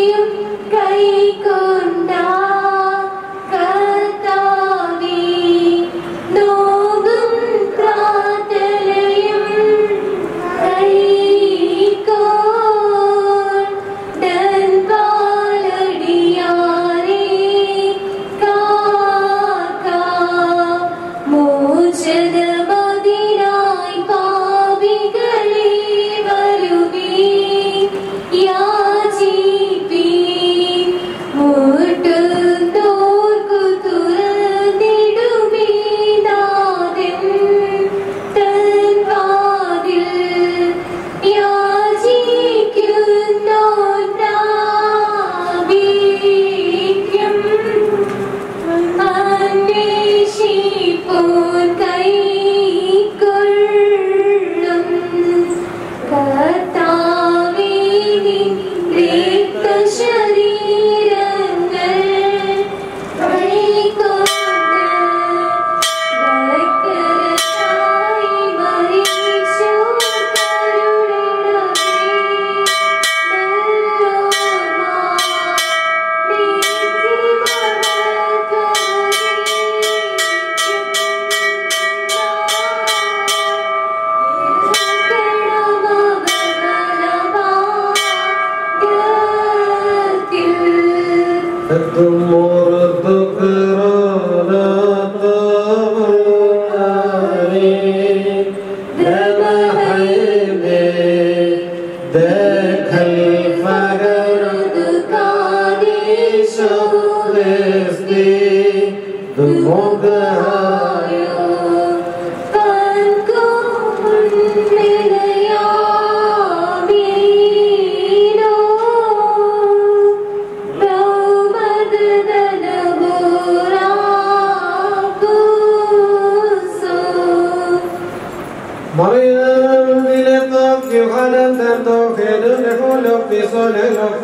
مريم بلطف يوحنا ترتوخين لفولو في صلح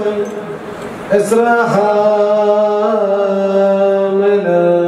إسرع حاملا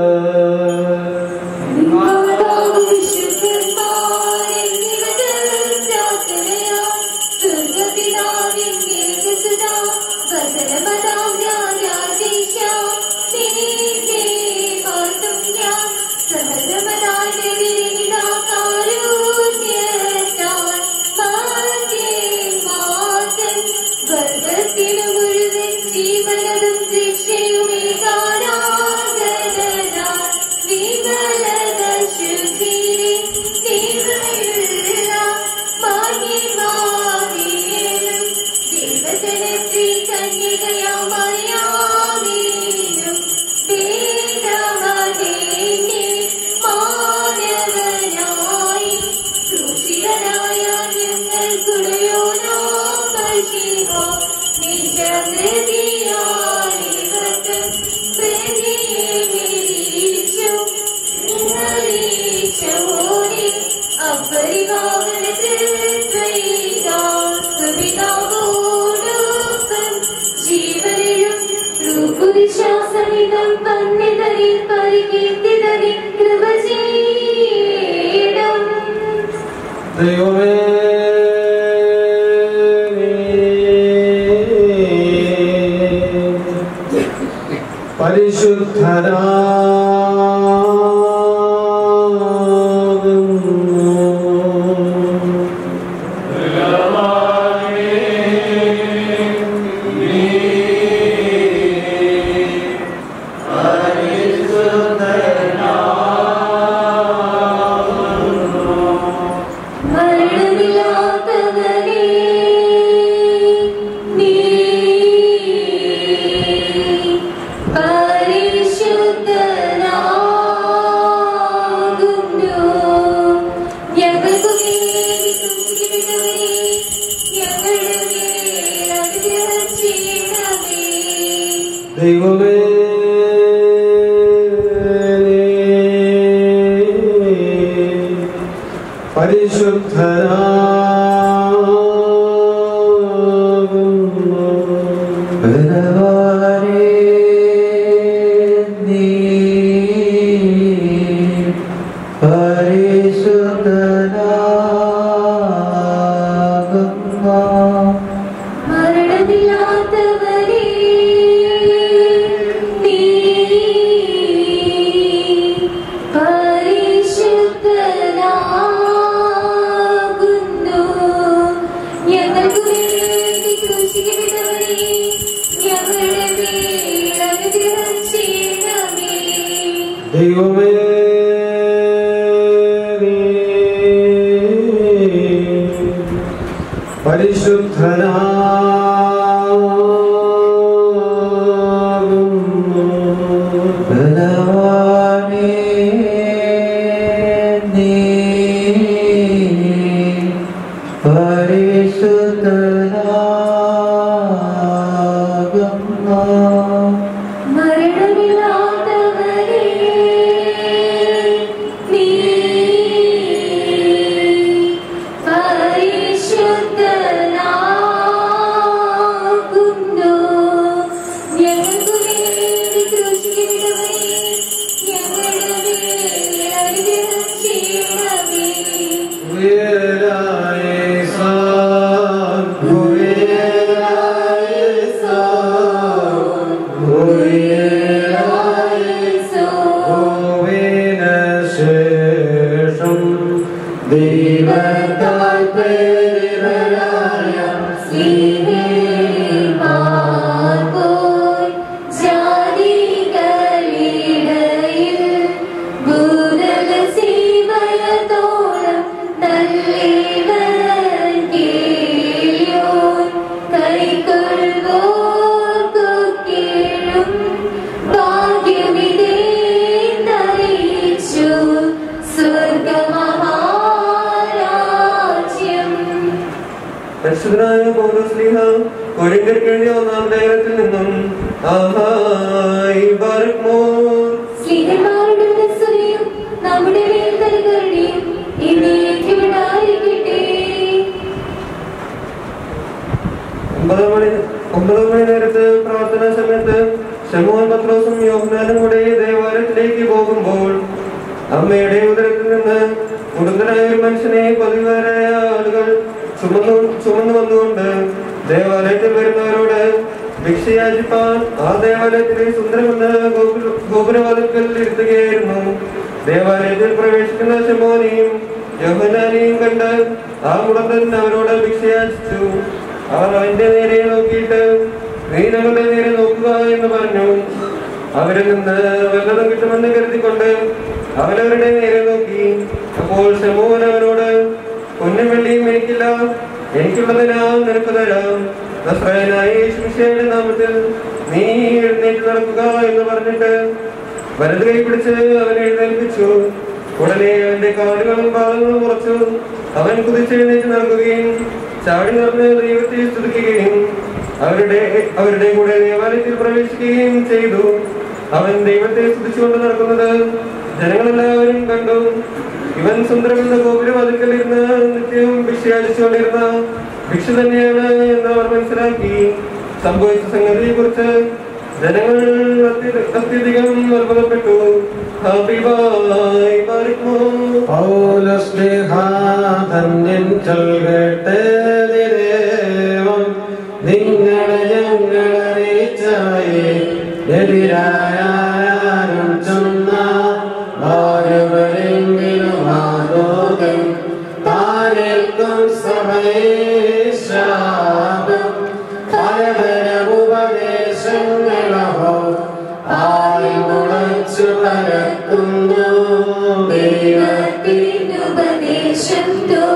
ജീവനതും ശിക്ഷയുമേ കാണാതനാ വിമലത ശുചിരി ജീവയുള്ള മാന്യമാവേനും ദൈവജനശ്രീ കന്യകയാമറിയാമീനും വേദമതേനെ മാനവനായി ക്രൂശിതനായ ഞങ്ങൾ കുടയോനാമ ശിവ നിജഹൃതിയാലിവതം പ്രതിയെ നിരീക്ഷു നിരീക്ഷോനെ അപരിഭാവനത്തിൽ ത്വയിതാസുവിതാവോടൊപ്പം ജീവനിലും രൂപവിശ്വാസമിതം പന്നിതരി പരികീർത്തിതരി കൃപ ചെയ്യണം ദൈവമേ പരിശുദ്ധനാകുന്നു മരണമില്ലാത്തവനേ നീ പരിശുദ്ധനാകുന്നു ഞങ്ങൾക്കു വേണ്ടി സൂക്ഷിക്കുന്നവനേ ഞങ്ങളുടെ മേൽ അനുഗ്രഹം ചെയ്യണമേ ദൈവമേ പരിശുദ്ധനാകുന്നു മരണമില്ലാത്തവനേ ദൈവമേ നീ പരിശുദ്ധനാകുന്നു ബലവാനേ നീ പരിശുദ്ധനാകുന്നു മരണമില്ലാത്തവരേ നീ പരിശുദ്ധനാകുന്നു ഞങ്ങൾക്ക് വേണ്ടി ക്രൂശിക്കപ്പെട്ടവരേ ഞങ്ങളുടെ മേൽ അനുഗ്രഹം ചെയ്യണമേ ദൈവത്താൽ പ്രേരിതരായ സ്വർഗമഹാരാജ്യം പരിശുദ്ധനായ പൗലോസ്ലീഹ കൊരിന്ത്യർക്ക് എഴുതിയ ഒന്നാം ലേഖനത്തിൽ നിന്നും ആഹായ് ബാരക്മോർ സ്ത്രീഹന്മാരുടെ സ്തുതിയും നമ്മുടെ മേൽ നൽകരുടെയും എന്നേക്കും ഉണ്ടായിരിക്കട്ടെ ഒമ്പതാം മണി ഒമ്പതാം മണി നേരത്ത് പ്രാർത്ഥനാ സമയത്ത് ശമോൻ പത്രോസും യോഹനാനും കൂടെ ദേവാലയത്തിലേക്ക് പോകുമ്പോൾ അമ്മയുടെ ഉദരത്തിൽ നിന്ന് മുടുന്തനായ ഒരു മനുഷ്യനെ പതിവാരായ ആളുകൾ ചുമന്നു ചുമന്നു വന്നുകൊണ്ട് ദേവാലയത്തിൽ വരുന്നവരോട് ഭിക്ഷയാചിപ്പാൻ ആ ദേവാലയത്തിലെ സുന്ദരമെന്ന ഗോപുര ഗോപുരവാദത്തിൽ ഇരുത്തുകയായിരുന്നു ദേവാലയത്തിൽ പ്രവേശിക്കുന്ന ശമോനെയും യോഹനാനെയും കണ്ട് ആ മുടന്തൻ അവരോട് ഭിക്ഷയാചിച്ചു അവർ അവന്റെ നേരെ നോക്കിയിട്ട് നീ ഞങ്ങളുടെ നേരെ നോക്കുക എന്ന് പറഞ്ഞു അവരിൽ നിന്ന് വല്ലതും കിട്ടുമെന്ന് കരുതിക്കൊണ്ട് അവരവരുടെ നേരെ നോക്കി അപ്പോൾ ശമോൻ അവനോട് പൊന്നും വെള്ളിയും എനിക്കില്ല എനിക്കുള്ളത് ഞാൻ നിനക്ക് തരാം നസ്രായനായ യേശുമിശിഹായുടെ നാമത്തിൽ നീ എഴുന്നേറ്റ് നടക്കുക എന്ന് പറഞ്ഞിട്ട് വലത് കൈ പിടിച്ച് അവനെ എഴുന്നേൽപ്പിച്ചു ഉടനെ അവന്റെ കാലുകളും പാദങ്ങളും ഉറച്ചു അവൻ കുതിച്ചെഴുന്നേറ്റ് നടക്കുകയും ചാടി നടന്ന് ദൈവത്തെ സ്തുതിക്കുകയും അവരുടെ അവരുടെ കൂടെ ദേവാലയത്തിൽ പ്രവേശിക്കുകയും ചെയ്തു അവൻ ദൈവത്തെ സ്തുതിച്ചുകൊണ്ട് നടക്കുന്നത് ജനങ്ങളെല്ലാവരും കണ്ടു ഇവൻ സുന്ദരമെന്ന ഗോപുരം അതിക്കൽ ഇരുന്ന് നിത്യവും ഭിക്ഷയാചിച്ചുകൊണ്ടിരുന്ന ഭിക്ഷ തന്നെയാണ് എന്ന് അവർ മനസ്സിലാക്കി സംഭവിച്ച സംഗതിയെ കുറിച്ച് ജനങ്ങൾ അത്യ- അത്യധികം അത്ഭുതപ്പെട്ടു ഹാപ്പി ബൈ പാരിക്കോ പൗലസ്നേഹാധന്യൻ ചൊൽകട്ടെ ദേവം നിങ്ങളെ ഞങ്ങൾ അറിയിച്ചായി എതിരായാലും ചെന്ന ഭാര്യവരെങ്കിലും ആലോകം താരേൽക്കും സഭയെ ശാപം പലതരം ഉപദേശങ്ങളോ ആയി മുളച്ചു പരക്കുന്നു ദൈവത്തിൽ ഉപദേശം തോ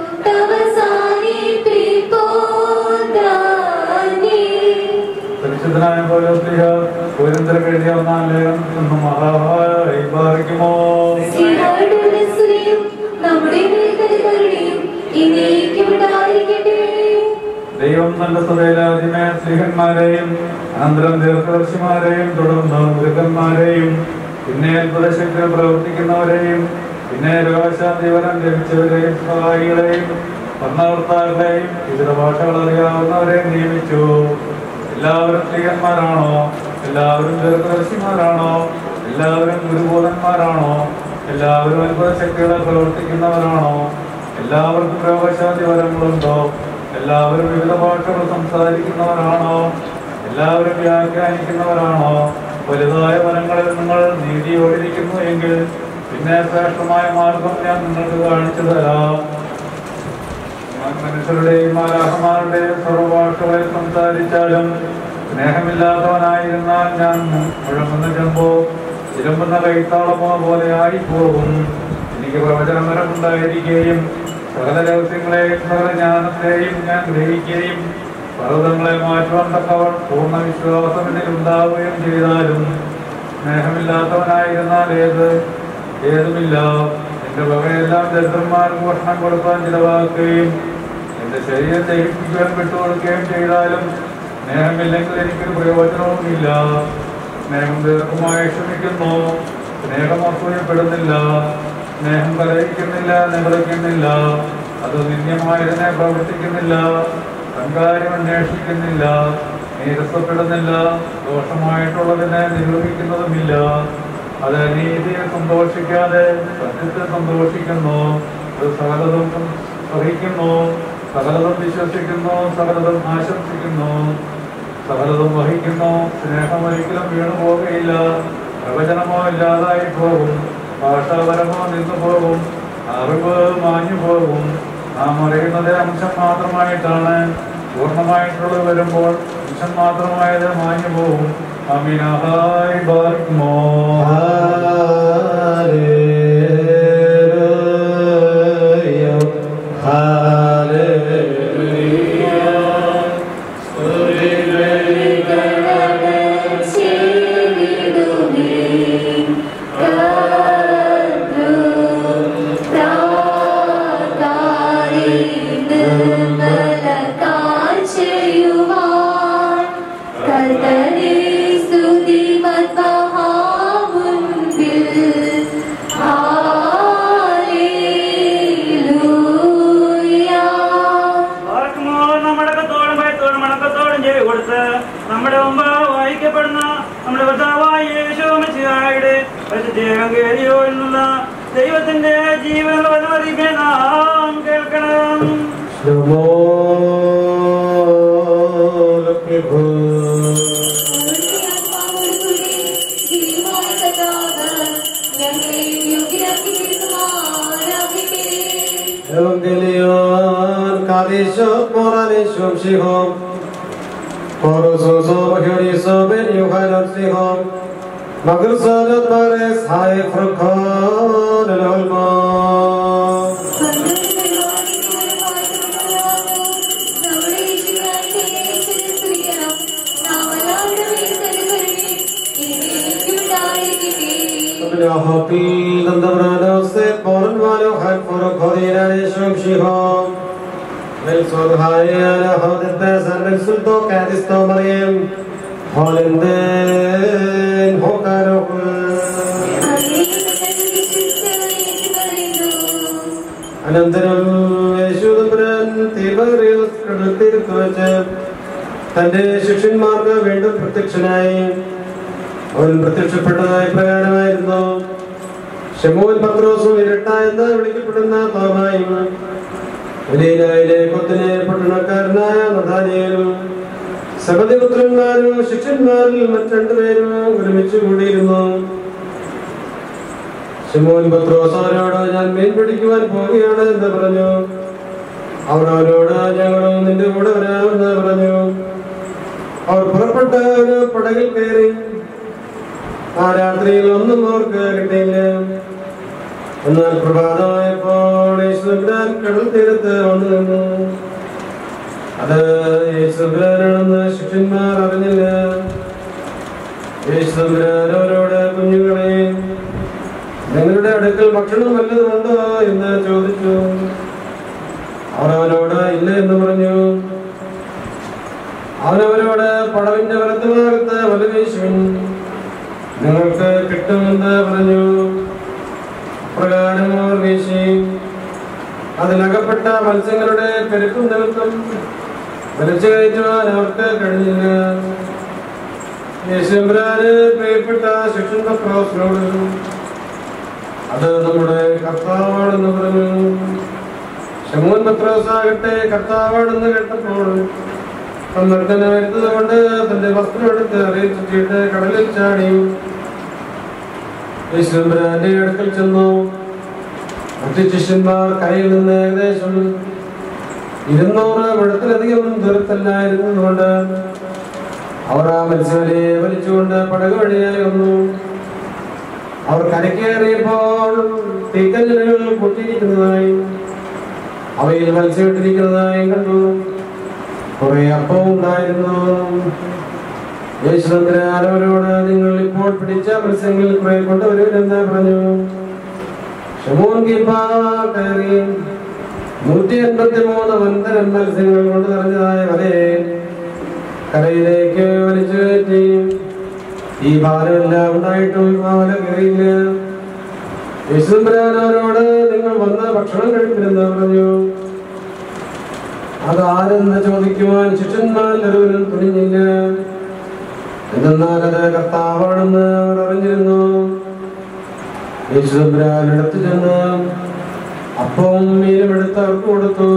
തവസാനിപ്പിപ്പോതാനേ പരിശുദ്ധനായ പൗലോസ്ലിഹ കോരിന്തർക്ക് എഴുതിയ ഒന്നാം ലേഖനത്തിൽ നിന്നും മഹാഭായി ബാധിക്കുമോ സ്ത്രീകളുടെ സ്തുതിയും നമ്മുടെ മേൽ കരുണയും എന്നേക്കും ഉണ്ടായിരിക്കട്ടെ ദൈവം തന്റെ സഭയിലെ ആദ്യമേ സ്ത്രീഹന്മാരെയും അനന്തരം ദീർഘദർശിമാരെയും തുടർന്ന് മൃഗന്മാരെയും പിന്നെ അത്ഭുതശക്തി പ്രവർത്തിക്കുന്നവരെയും പിന്നെ രോഗശാന്തി വരം ലഭിച്ചവരെയും സഹായികളെയും ഭരണകർത്താക്കളെയും വിവിധ ഭാഷകൾ അറിയാവുന്നവരെയും നിയമിച്ചു എല്ലാവരും സ്ത്രീഹന്മാരാണോ എല്ലാവരും ദീർഘദർശിമാരാണോ എല്ലാവരും ഗുരുബോധന്മാരാണോ എല്ലാവരും അത്ഭുതശക്തികളെ പ്രവർത്തിക്കുന്നവരാണോ എല്ലാവർക്കും രോഗശാന്തി വരങ്ങളുണ്ടോ എല്ലാവരും വിവിധ ഭാഷകൾ സംസാരിക്കുന്നവരാണോ എല്ലാവരും വ്യാഖ്യാനിക്കുന്നവരാണോ വലുതായ വനങ്ങളിൽ നിങ്ങൾ നീതിയോടിരിക്കുന്നു എങ്കിൽ പിന്നെ ശ്രേഷ്ഠമായ മാർഗം ഞാൻ നിങ്ങൾക്ക് കാണിച്ചു തരാം ഞാൻ മനുഷ്യരുടെയും മാലാഹമാരുടെയും സർവഭാഷകളിൽ സംസാരിച്ചാലും സ്നേഹമില്ലാത്തവനായിരുന്നാൽ ഞാൻ മുഴങ്ങുന്ന ചെമ്പോ ചിലമ്പുന്ന കൈത്താളമോ പോലെ ആയിപ്പോകും എനിക്ക് പ്രവചനമരമുണ്ടായിരിക്കുകയും സകല രഹസ്യങ്ങളെയും സകല ജ്ഞാനത്തെയും ഞാൻ ഗ്രഹിക്കുകയും പർവ്വതങ്ങളെ മാറ്റുവാൻ തക്കവൺ പൂർണ്ണ വിശ്വാസം എന്നിൽ ഉണ്ടാവുകയും ചെയ്താലും സ്നേഹമില്ലാത്തവനായിരുന്നാൽ ഏത് ഏതുമില്ല എന്റെ വകയെല്ലാം ദരിദ്രന്മാർക്ക് ഭക്ഷണം കൊടുക്കാൻ ചിലവാക്കുകയും എന്റെ ശരീരം ദഹിപ്പിക്കുവാൻ വിട്ടുകൊടുക്കുകയും ചെയ്താലും സ്നേഹമില്ലെങ്കിൽ എനിക്കൊരു പ്രയോജനവുമില്ല സ്നേഹം ദീർഘമായി ക്ഷമിക്കുന്നു സ്നേഹം അസൂയപ്പെടുന്നില്ല സ്നേഹം കലഹിക്കുന്നില്ല നിലയ്ക്കുന്നില്ല അത് നിന്യമായതിനെ പ്രവർത്തിക്കുന്നില്ല സംകാര്യം അന്വേഷിക്കുന്നില്ല നീരസപ്പെടുന്നില്ല ദോഷമായിട്ടുള്ളതിനെ നിരൂപിക്കുന്നതുമില്ല അത് അനീതിയെ സന്തോഷിക്കാതെ സത്യത്തെ സന്തോഷിക്കുന്നു അത് സകലതും സഹിക്കുന്നു സകലതും വിശ്വസിക്കുന്നു സകലതും ആശംസിക്കുന്നു സകലതും വഹിക്കുന്നു സ്നേഹം ഒരിക്കലും വീണു പോകുകയില്ല പ്രവചനമോ ഇല്ലാതായി പോകും ഭാഷാപരമോ നിന്നു പോകും അറിവ് മാഞ്ഞു പോകും നാം അറിയുന്നത് അംശം മാത്രമായിട്ടാണ് പൂർണ്ണമായിട്ടുള്ളത് വരുമ്പോൾ അംശം മാത്രമായത് മാഞ്ഞു പോകും അമിനഹായ് ബാർക്കുമോ ആർക്കുമോ നമ്മുടെ കത്തോടും ഭയത്തോടും മണക്കത്തോടും ചെവി കൊടുത്ത് നമ്മുടെ മുമ്പ് വായിക്കപ്പെടുന്ന നമ്മുടെ കർത്താവായ യേശോമച്ചിയായുടെ പരിശുദ്ധേകം കേറിയോ എന്നുള്ള ദൈവത്തിന്റെ ജീവനുള്ള വനവധിക്ക് നാം കേൾക്കണം Evangelion Kadisho Moranishum Shihom Porososo Hyoriso Ben Yohanan Shihom Magrusana Pares Hai Frukon El Olmo Yahopi Dandabrano Se Poran Valo Hai Furukhodina Nishum Shihom Nelson Hayana Hodet Besan Nelsulto Kadisto Mariam Holenden Hokarokul അനന്തരം യേശുദുരൻ തിബറിയോസ് കടൽത്തീരത്ത് വെച്ച് തന്റെ ശിഷ്യന്മാർക്ക് വീണ്ടും പ്രത്യക്ഷനായി അവൻ പ്രത്യക്ഷപ്പെട്ടതായ പ്രകാരമായിരുന്നു ഷമൂൻ പത്രോസും ഇരട്ട എന്ന് വിളിക്കപ്പെടുന്ന തോമായും ഗലീലായിലെ കൊത്തിനെ പട്ടണക്കാരനായ നദാനിയലും സബദിപുത്രന്മാരും ശിഷ്യന്മാരിൽ മറ്റുരണ്ടുപേരും ഒരുമിച്ച് കൂടിയിരുന്നു ശിമോൻ പത്രോസ് അവരോട് ഞാൻ മീൻ പിടിക്കുവാൻ പോവുകയാണ് എന്ന് പറഞ്ഞു അവർ അവരോട് ഞങ്ങളും നിന്റെ കൂടെ വരാമെന്ന് പറഞ്ഞു അവർ പുറപ്പെട്ട ഒരു പടകിൽ കയറി ആ രാത്രിയിൽ ഒന്നും അവർക്ക് കിട്ടിയില്ല എന്നാൽ പ്രഭാതമായപ്പോൾ യേശുദാൻ കടൽ തീരത്ത് വന്നു നിന്നു അത് യേശുദാനാണെന്ന് ശിഷ്യന്മാർ അറിഞ്ഞില്ല യേശുദാൻ അവരോട് കുഞ്ഞുങ്ങളെ നിങ്ങളുടെ അടുക്കൽ ഭക്ഷണം വല്ലതുമുണ്ടോ എന്ന് ചോദിച്ചു അവർ അവനോട് ഇല്ല എന്ന് പറഞ്ഞു അവനവരോട് പടവിന്റെ വലത്തുഭാഗത്ത് വല വീശുവിൻ നിങ്ങൾക്ക് കിട്ടുമെന്ന് പറഞ്ഞു പ്രകാരം അവർ വീശി അതിലകപ്പെട്ട മത്സ്യങ്ങളുടെ പെരുപ്പം നിമിത്തം വലിച്ചു കയറ്റുവാൻ അവർക്ക് കഴിഞ്ഞില്ല യേശുബ്രാന് പ്രിയപ്പെട്ട ശിക്ഷൻ പത്രോസിനോട് അത് നമ്മുടെ കർത്താവാണെന്ന് പറഞ്ഞു ശമൂൻ പത്രോസാകട്ടെ കർത്താവാണെന്ന് കേട്ടപ്പോൾ സന്ദർശന വരുന്നത് കൊണ്ട് തന്റെ വസ്ത്രം എടുത്ത് അറിയിച്ചിട്ട് കടലിൽ ചാടി യേശുബ്രാന്റെ അടുക്കൽ ചെന്നു മറ്റു ശിഷ്യന്മാർ കയ്യിൽ നിന്ന് ഏകദേശം ഇരുന്നൂറ് മുഴത്തിലധികം ദൂരത്തല്ലായിരുന്നതുകൊണ്ട് അവർ ആ മത്സ്യവലയെ വലിച്ചുകൊണ്ട് പടക് വഴിയായി വന്നു അവർ കരക്കേറിയപ്പോൾ തീക്കല്ലുകൾ പൊട്ടിയിരിക്കുന്നതായി അവയിൽ മത്സ്യമിട്ടിരിക്കുന്നതായി കണ്ടു കുറെ അപ്പം ഉണ്ടായിരുന്നു യേശുദന്ദ്രൻ അവരോട് നിങ്ങൾ ഇപ്പോൾ പിടിച്ച മത്സ്യങ്ങളിൽ കുറെ കൊണ്ടുവരുമെന്ന് പറഞ്ഞു ഷമോൻ കിപ്പ കയറി നൂറ്റി എൺപത്തി മൂന്ന് വൻതരം മത്സ്യങ്ങൾ കൊണ്ട് നിറഞ്ഞതായ വലയെ കരയിലേക്ക് വലിച്ചു കയറ്റി ഈ ഭാരമെല്ലാം ഉണ്ടായിട്ടും ആ വല കയറിയില്ല യേശുദമ്പരാൻ അവരോട് നിങ്ങൾ വന്ന് ഭക്ഷണം കഴിപ്പില്ലെന്ന് പറഞ്ഞു അത് ആരെന്ന് ചോദിക്കുവാൻ ശിഷ്യന്മാരിൽ ഒരുവരും തുനിഞ്ഞില്ല എന്നാൽ അത് കർത്താവാണെന്ന് അവർ അറിഞ്ഞിരുന്നു യേശുദമ്പരാൻ എടുത്തു ചെന്ന് അപ്പവും മീനും എടുത്ത് അവർക്ക് കൊടുത്തു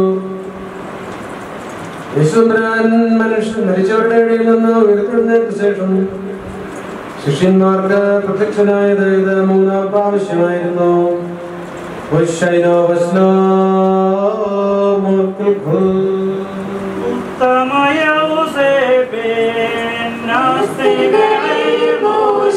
യേശുദമ്പരാൻ മനുഷ്യൻ മരിച്ചവരുടെ ഇടയിൽ നിന്ന് ഉയർത്തിടുന്നതിന് ശേഷം ശിഷ്യന്മാർക്ക് പ്രത്യക്ഷനായത് ഇത് മൂന്നാം പ്രാവശ്യമായിരുന്നു വശൈനോ വസ്നോ മുൽക്കുൽഖു. ഉത്തമയ ഔസേപ്പേൻ നാസ്തികളെ മോശ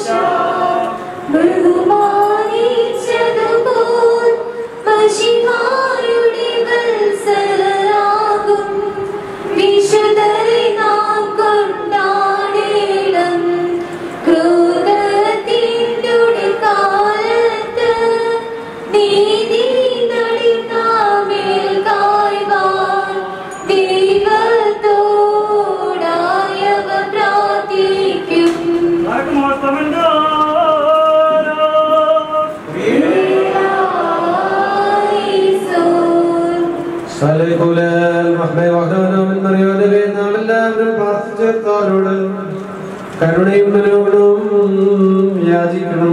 ബഹുമാനിച്ചതുപോൽ മഷിഹായുടെ വത്സലരാകും വിശുദ്ധരെ നാം കൊണ്ടാടേണം. ക്രോധത്തിൻ്റെ കാലത്ത് നീതികളിൽ നാമേൽ കായ്വാൻ ദൈവത്തോടായവ പ്രാർത്ഥിക്കും ആത്മോത്തമന്തോ സലകുലൽ മഹ്ബൈ വഹ്ദാനോ മിൻ മറിയോദവേ നാം എല്ലാവരും പ്രാർത്ഥിച്ചേർത്തോരോട് കരുണയും മനോഗുണവും യാചിക്കണം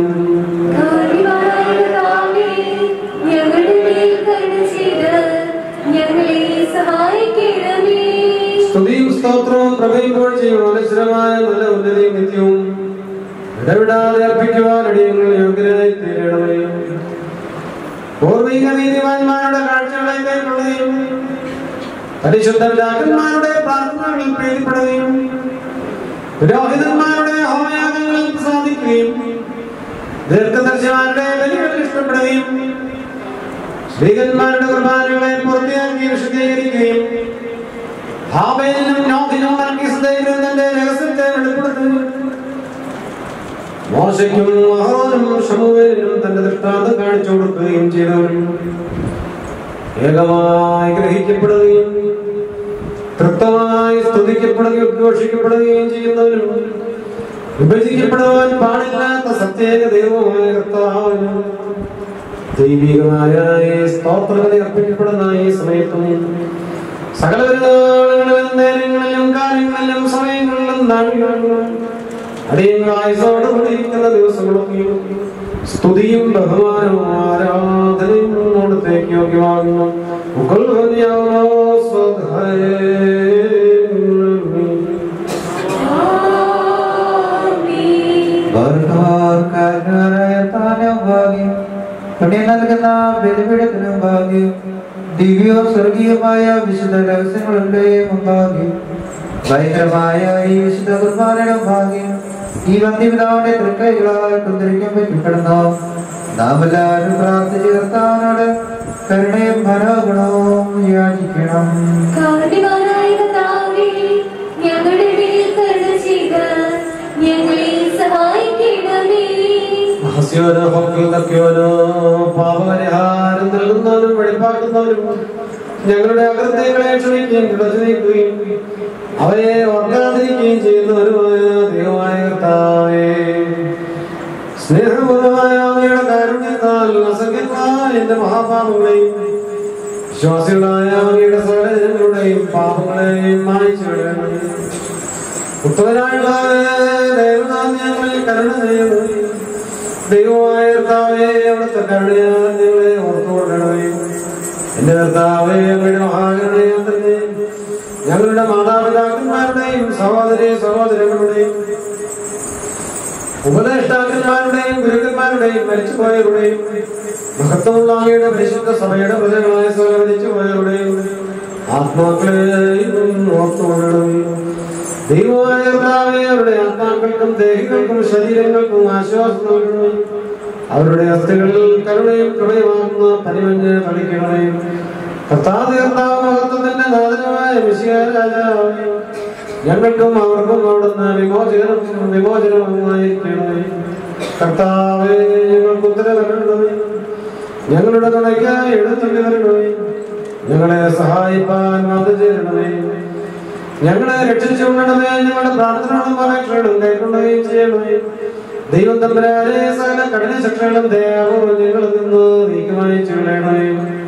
ഞങ്ങളുടെ മേൽ കരുണ ചെയ്ത് ഞങ്ങളെ സഹായിക്കണമേ സ്തുതിയും സ്തോത്രവും പ്രഭയും ചെയ്യും അനശ്വരമായ നല്ല ഉന്നതിയും നിത്യവും ഇടവിടാതെ അർപ്പിക്കുവാൻ അടിയങ്ങൾ യോഗ്യരായി തീരണമേ പൂർവിക നീതിമാന്മാരുടെ കാഴ്ചകളെ കൈക്കൊള്ളുകയും പരിശുദ്ധ രാജന്മാരുടെ പ്രാർത്ഥനകളിൽ പ്രീതിപ്പെടുകയും പുരോഹിതന്മാരുടെ ഹോമയാഗങ്ങളിൽ പ്രസാദിക്കുകയും ദീർഘദർശിമാരുടെ ബലികളിൽ ഇഷ്ടപ്പെടുകയും സ്ത്രീകന്മാരുടെ കുർബാനകളെ പൂർത്തിയാക്കി വിശദീകരിക്കുകയും ഹാബേലിനും നോഹിനും മൽക്കീസേദിനും തന്റെ രഹസ്യത്തെ വെളിപ്പെടുത്തുന്നു മോശയ്ക്കും അഹ്റോനും ശമൂവേലിനും തന്റെ ദൃഷ്ടാന്തം കാണിച്ചു കൊടുക്കുകയും ചെയ്തവരും ഏകമായി ഗ്രഹിക്കപ്പെടുകയും തൃപ്തമായി സ്തുതിക്കപ്പെടുകയും ഉദ്ഘോഷിക്കപ്പെടുകയും ചെയ്യുന്നവരും വിഭജിക്കപ്പെടുവാൻ പാടില്ലാത്ത സത്യേക ദൈവമായ കർത്താവിനും ദൈവികമായ ഈ സ്തോത്രങ്ങളെ അർപ്പിക്കപ്പെടുന്ന ഈ സമയത്തും സകല പെരുന്നാളുകളിലും നേരങ്ങളിലും കാര്യങ്ങളിലും സമയങ്ങളിലും നാളുകളിലും അടിയങ്ങളായസോട് കൂടിയിരിക്കുന്ന ദിവസങ്ങളൊക്കെയും സ്തുതിയും ബഹുമാനവും ആരാധനയും അവിടത്തേക്ക് യോഗ്യമാകുന്നു ഉകൽഹനിയാവോ സ്വധായേ. ഭർത്താർക്കാരനായ താനും ഭാഗ്യം പുണ്യ നൽകുന്ന ബലിപീഠത്തിനും ഭാഗ്യം ദിവ്യവും സ്വർഗീയമായ വിശുദ്ധ രഹസ്യങ്ങളുടെ മുമ്പാഗ്യം ഭയങ്കരമായ ഈ വിശുദ്ധ കുർബാനയുടെ ഭാഗ്യം ഈ വന്ധ്യപിതാവിന്റെ തൃക്കൈകളാൽ കുന്തിരിക്കാൻ പറ്റിപ്പെടുന്നു നാം എല്ലാവരും പ്രാർത്ഥിച്ച് കർത്താവിനോട് കരുണയും മനോഗുണവും യാചിക്കണം കാരുണ്യവാനായ കർത്താവേ, ഞങ്ങളുടെ മേൽ കരുണ ചെയ്ത് ഞങ്ങളെ സഹായിക്കണമേ ഹസ്യോനോ ഹോക്കിൽ തക്കിയോനോ പാപപരിഹാരം നൽകുന്നവനും വെളിപ്പാക്കുന്നവനും ഞങ്ങളുടെ അകൃത്യങ്ങളെ ക്ഷമിക്കുകയും തുടച്ചു നീക്കുകയും അവയെ ഓർക്കാതിരിക്കുകയും ചെയ്യുന്നവരുമായ ദൈവമായ കർത്താവേ സ്നേഹപൂർവമായ അങ്ങയുടെ കാരുണ്യത്താൽ അസംഖ്യമായ എന്റെ മഹാപാപങ്ങളെയും വിശ്വാസികളായ അങ്ങയുടെ സകല ജനങ്ങളുടെയും പാപങ്ങളെയും മായിച്ചു വിടണമേ ഉത്തമനായുള്ള ദൈവനാഥ് ഞങ്ങളിൽ കരുണ ചെയ്യുന്നു ദൈവമായ കർത്താവേ അവിടുത്തെ കരുണയാൽ ഞങ്ങളെ ഓർത്തുകൊള്ളണമേ എന്റെ കർത്താവേ അങ്ങയുടെ മഹാകരുണയും തന്നെ ഞങ്ങളുടെ മാതാപിതാക്കന്മാരുടെയും സഹോദരി സഹോദരങ്ങളുടെയും ഉപദേഷ്ടാക്കന്മാരുടെയും ഗുരുക്കന്മാരുടെയും മരിച്ചുപോയവരുടെയും മഹത്വമുള്ള അങ്ങയുടെ പരിശുദ്ധ സഭയുടെ പ്രജകളായ സകല മരിച്ചുപോയവരുടെയും ആത്മാക്കളെയും ഓർത്തുകൊള്ളണമേ ദൈവമായ കർത്താവേ അവരുടെ ആത്മാക്കൾക്കും ദേഹികൾക്കും ശരീരങ്ങൾക്കും ആശ്വാസം നൽകണമേ അവരുടെ അസ്ഥികളിൽ കരുണയും കൃപയുമാകുന്ന പനിമഞ്ഞ് തളിക്കണമേ കർത്താവ് കർത്താവ് മഹത്വത്തിന്റെ നാഥനുമായ വിശിയ രാജാവേ ഞങ്ങൾക്കും അവർക്കും അവിടുന്ന് വിമോചനം വിമോചനവുമായിരിക്കണമേ കർത്താവേ ഞങ്ങൾക്ക് ഉത്തരവരണമേ ഞങ്ങളുടെ തുണയ്ക്കായി എഴുന്നള്ളി വരണമേ ഞങ്ങളെ സഹായിപ്പാൻ വന്നു ചേരണമേ ഞങ്ങളെ രക്ഷിച്ചുകൊണ്ടണമേ ഞങ്ങളുടെ പ്രാർത്ഥനകളും അപേക്ഷകളും കൈക്കൊള്ളുകയും ചെയ്യണമേ ദൈവം തമ്പരാരെ സകല കഠിന ശിക്ഷകളും ദയാപൂർവ്വം ഞങ്ങളിൽ നിന്ന് നീക്കമായി ചെയ്യണമേ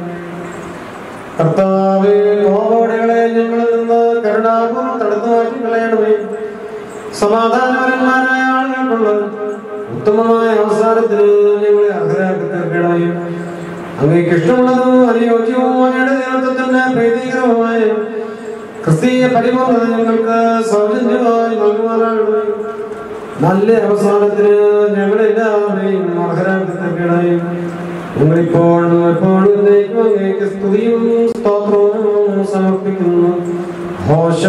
കർത്താവേ കോപോടെകളെ ഞങ്ങളിൽ നിന്ന് കരുണാപൂർവ്വം തടുത്തു മാറ്റി കളയണമേ സമാധാനപരന്മാരായ ആളുകൾക്കുള്ള ഉത്തമമായ അവസാനത്തിന് ഞങ്ങളെ അർഹരാക്കി തീർക്കണമേ അങ്ങേക്ക് ഇഷ്ടമുള്ളതും അനുയോജ്യവും അങ്ങയുടെ നേതൃത്വത്തിന് പ്രീതികരവുമായ ക്രിസ്തീയ പരിപൂർണത ഞങ്ങൾക്ക് സൗജന്യമായി നൽകുവാനാകണമേ നല്ല അവസാനത്തിന് ഞങ്ങളെല്ലാവരെയും അർഹരാക്കി തീർക്കണമേ ഞങ്ങളിപ്പോഴും എപ്പോഴും എന്നേക്കും അങ്ങേക്ക് സ്തുതിയും സ്തോത്രവും സമർപ്പിക്കുന്നു ഹോശോ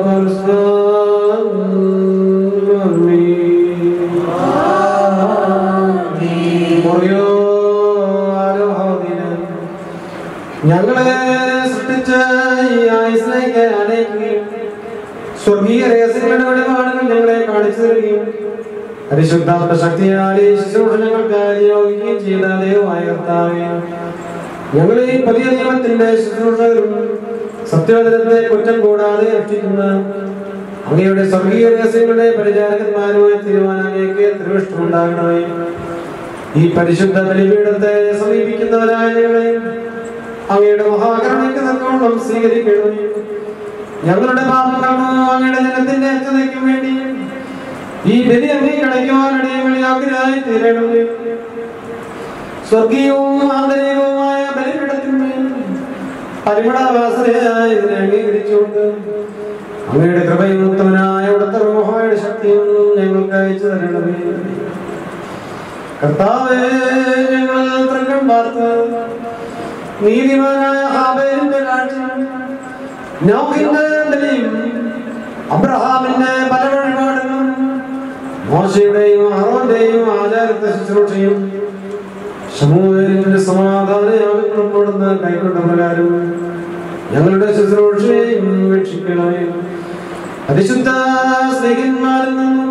ഞങ്ങളെ സൃഷ്ടിച്ച ഈ ആയുസിലേക്ക് അനയിക്കുകയും സ്വർഗീയ രഹസ്യങ്ങളുടെ വെളിപാടുകൾ ഞങ്ങളെ കാണിച്ചു തരികയും പരിശുദ്ധാത്മ ശക്തിയാലെ ശുശ്രൂഷ ഞങ്ങൾക്ക് നിയോഗിക്കുകയും ചെയ്ത ദൈവമായ കർത്താവേ ഞങ്ങൾ ഈ പുതിയ നിയമത്തിന്റെ ശുശ്രൂഷകരും സത്യവചനത്തെ കുറ്റം കൂടാതെ രക്ഷിക്കുന്ന അങ്ങയുടെ സ്വർഗീയ രഹസ്യങ്ങളുടെ പരിചാരകന്മാരുമായി തീരുമാനങ്ങൾക്ക് തിരുവിഷ്ടമുണ്ടാകണമേ ഈ പരിശുദ്ധ ബലിപീഠത്തെ സമീപിക്കുന്നവരായ ഞങ്ങളെ അങ്ങയുടെ മഹാകരുണയ്ക്ക് തക്കോളം സ്വീകരിക്കണമേ ഞങ്ങളുടെ പാപങ്ങൾക്കും അങ്ങയുടെ ജനത്തിന്റെ അച്ഛതയ്ക്കും വേണ്ടി ഈ ബലി അംഗീകരിക്കുവാനിടയായി തീരണമേ സ്വർഗീയവും ആന്തരികവുമായ ബലിപീഠത്തിന്മേൽ പരിമളവാസനയായ ഇതിനെ അംഗീകരിച്ചുകൊണ്ട് അങ്ങയുടെ കൃപയും ഉത്തമനായ അവിടുത്തെ റോഹയുടെ ശക്തിയും ഞങ്ങൾക്ക് അയച്ചു തരണമേ കർത്താവേ ഞങ്ങൾ തൃക്കം പാർത്ത് നീതിമാനായ ഹാബേലിന്റെ കാഴ്ച നോഹിന്റെ ബലിയും അബ്രഹാമിന്റെ പല വഴിപാടുകളും മോശയുടെയും അഹ്റോന്റെയും ആചാരത്തെ ശുശ്രൂഷയും സമൂഹത്തിന്റെ സമാധാന യാഗങ്ങളും കൊടുന്ന് കൈക്കൊണ്ട പ്രകാരം ഞങ്ങളുടെ ശുശ്രൂഷയെയും വീക്ഷിക്കണമേ പരിശുദ്ധ സ്നേഹിന്മാരിൽ നിന്നും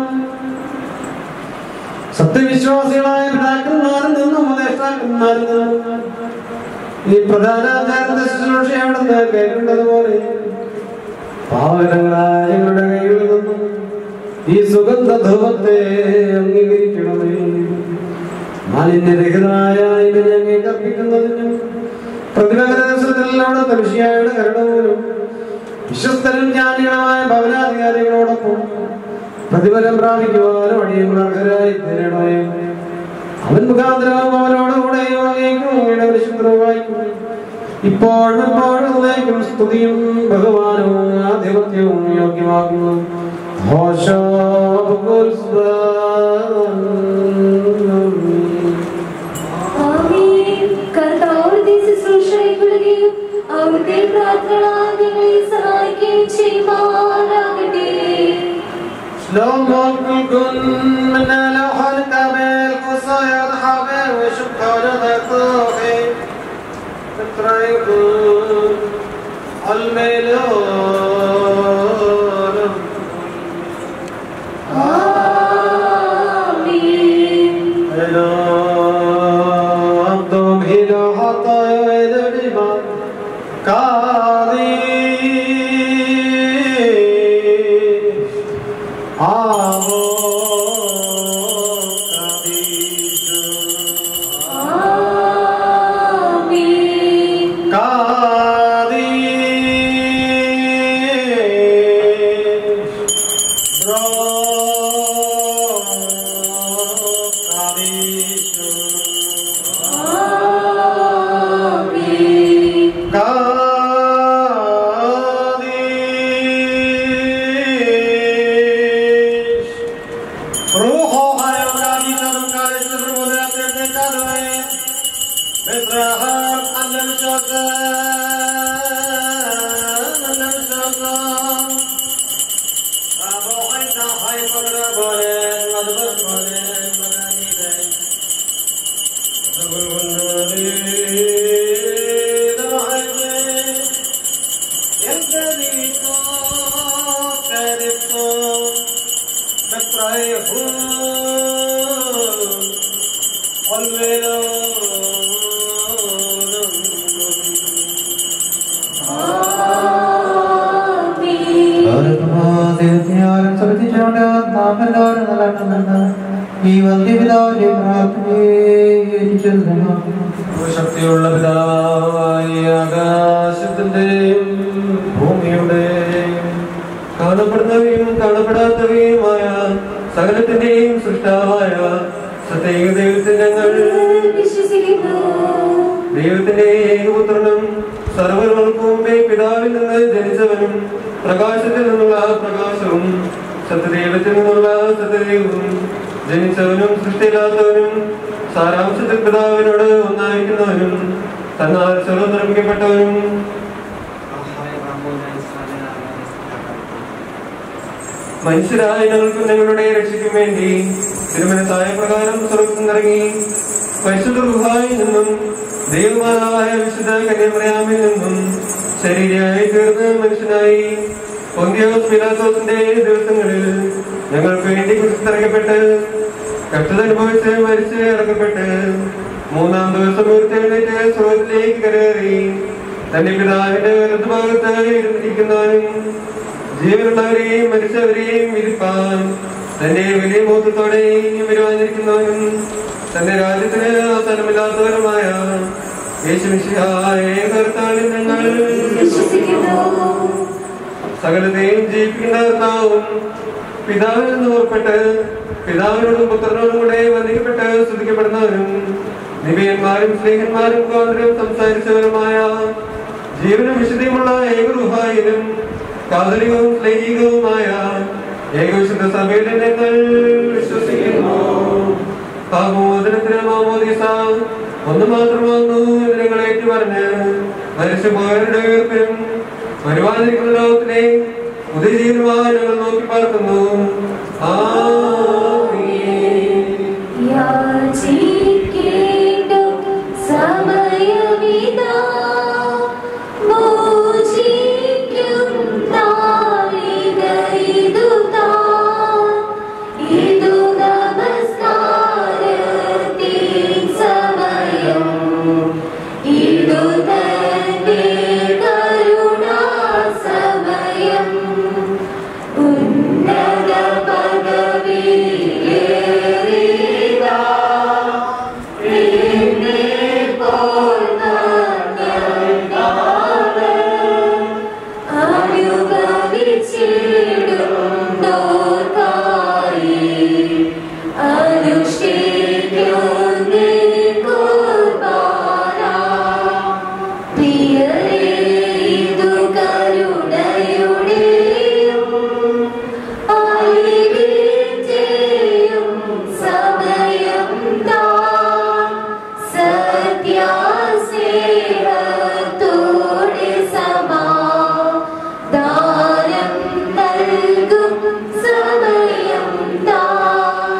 സത്യവിശ്വാസികളായ പിതാക്കന്മാരിൽ നിന്നും ഉപദേഷ്ടാക്കന്മാരിൽ നിന്നും ഈ പ്രധാന ആചാരത്തെ ശുശ്രൂഷ അവിടുന്ന് കേൾക്കേണ്ടതുപോലെ പാവനങ്ങളായ ഞങ്ങളുടെ കൈകളിൽ നിന്നും ഈ സുഗന്ധ ധൂപത്തെ അംഗീകരിക്കണമേ മാലിന്യരഹിതമായ ഇവനെ അങ്ങേ കർപ്പിക്കുന്നതിനും പ്രതിപകര ദിവസത്തിൽ അവിടുത്തെ വിഷയായുടെ കരുണമൂലം വിശ്വസ്തരും ജ്ഞാനികളുമായ ഭവനാധികാരികളോടൊപ്പം പ്രതിഫലം പ്രാപിക്കുവാനും അടിയങ്ങൾ അർഹരായി തീരണമേ അവൻ മുഖാന്തരവും അവനോടുകൂടെയും അങ്ങേക്കും അങ്ങയുടെ പരിശുദ്ധവുമായിരിക്കും ഇപ്പോഴും എപ്പോഴും എന്നേക്കും സ്തുതിയും ബഹുമാനവും ആധിപത്യവും യോഗ്യമാക്കുന്നു ഹോശോ ആമേൻ. കർത്താവിന്റെ ശുശ്രൂഷ കൈക്കൊള്ളുകയും അവിടുത്തെ പ്രാർത്ഥനകളാൽ ഞങ്ങളെ സഹായിക്കുകയും ചെയ്യുമാറാകട്ടെ شلون كن من لوح الكامل قصايد حبيب وشكر ذكوخي تتريكون المليون ആമേൻ. أنتم هنا حتى يدري ما قاضي آمو قديش ആമേൻ. قديش برو قديش ആമേൻ. قديش روحها يغادي تنقل السفر تنقل مصرها على الشجر على الشجر روحي تحي فقر بولين مدبر بولين مدني ദൈവത്തിനാലും ശ്രദ്ധിച്ചുകൊണ്ട് നാം എല്ലാവരും നിലനിന്ന് ഈ വന്ധ്യപിതാവിന്റെ പ്രാർത്ഥനയെ ഏറ്റുചൊല്ലണം ശക്തിയുള്ള പിതാവായ ആകാശത്തിന്റെയും ഭൂമിയുടെയും കാണപ്പെടുന്നവയും കാണപ്പെടാത്തവയുമായ സകലത്തിന്റെയും സൃഷ്ടാവായ സത്യേക ദൈവത്തിൽ ഞങ്ങൾ വിശ്വസിക്കുന്നു ദൈവത്തിന്റെ ഏകപുത്രനും സർവ്വലോകർക്കും മുമ്പേ പിതാവിൽ നിന്ന് ജനിച്ചവനും പ്രകാശത്തിൽ നിന്നുള്ള പ്രകാശവും സത്യദൈവത്തിൽ നിന്നുള്ള സത്യദൈവവും ജനിച്ചവനും സൃഷ്ടിയില്ലാത്തവനും സാരാംശത്തിൽ പിതാവിനോട് ഒന്നായിരിക്കുന്നവനും തന്നാൽ സ്വരം നിർമ്മിക്കപ്പെട്ടവനും മനുഷ്യരായ ഞങ്ങൾക്കും ഞങ്ങളുടെ രക്ഷയ്ക്കും വേണ്ടി തിരുമനത്തായ പ്രകാരം സ്വർഗത്തിൽ ഇറങ്ങി പരിശുദ്ധ ഗുഹായിൽ നിന്നും ദൈവമാതാവായ വിശുദ്ധ കന്യാമറിയാമിൽ നിന്നും ശരീരമായി തീർന്ന് മനുഷ്യനായി പൊന്തിയോസ് പിലാത്തോസിന്റെ ദിവസങ്ങളിൽ ഞങ്ങൾക്ക് വേണ്ടി കുറിച്ചിറക്കപ്പെട്ട് കഷ്ടത അനുഭവിച്ച് മരിച്ച് ഇറക്കപ്പെട്ട് മൂന്നാം ദിവസം ഉയർത്തെഴുന്നേറ്റ് സ്രോതത്തിലേക്ക് കരേറി തന്റെ പിതാവിന്റെ വലതുഭാഗത്ത് ഇരിക്കുന്നവനും ജീവനുള്ളവരെയും മരിച്ചവരെയും വിരിപ്പാൻ തന്റെ വലിയ മൂത്തത്തോടെ ഇനിയും വരുവാനിരിക്കുന്നവനും തന്റെ രാജ്യത്തിന് അവസാനമില്ലാത്തവനുമായ യേശുമിശിഹായ കർത്താവിൽ ഞങ്ങൾ വിശ്വസിക്കുന്നു സകലത്തെയും ജീവിപ്പിക്കുന്ന കർത്താവും പിതാവിൽ നിന്ന് പുറപ്പെട്ട് പിതാവിനോടും പുത്രനോടും കൂടെ വന്ദിക്കപ്പെട്ട് സ്തുതിക്കപ്പെടുന്നവനും നിബിയന്മാരും സ്നേഹന്മാരും സ്വാതന്ത്ര്യം സംസാരിച്ചവരുമായ ജീവനും വിശുദ്ധിയുമുള്ള ഏകഗൃഹായിലും കാതലികവും സ്ലൈംഗികവുമായ ഏകവിശുദ്ധ സഭയിൽ ഞങ്ങൾ വിശ്വസിക്കുന്നു പാപമോചനത്തിന് മാമോദീസ ഒന്ന് മാത്രമാകുന്നു എന്ന് ഞങ്ങൾ ഏറ്റുപറഞ്ഞ് മരിച്ചു പോയവരുടെ ഉയർപ്പിനും വരുവാനിരിക്കുന്ന ലോകത്തിലെ പുതിയ ജീവനുമായി ഞങ്ങൾ നോക്കി പാർക്കുന്നു ആമീൻ. യാചിക്കേണ്ടും സമയമിതാ മോചിക്കും നാളികയിതു താൻ ഇതു നമസ്കാരത്തിൻ സമയം ഇതു തന്നെ കരുണാസമയം ഉന്നത പദവിയിലേറിയതാ എന്നെപ്പോൾ നന്ദനാവ് അനുഭവിച്ചിടുന്നോർക്കായി അനുഷ്ഠിക്കുന്നേ കുർബാന പ്രിയരേ ഇതു കരുണയുടെയും അലിവിന്റെയും സമയം താൻ സത്യാസ്നേഹത്തോടെ സമാധാനം നൽകും സമയം താൻ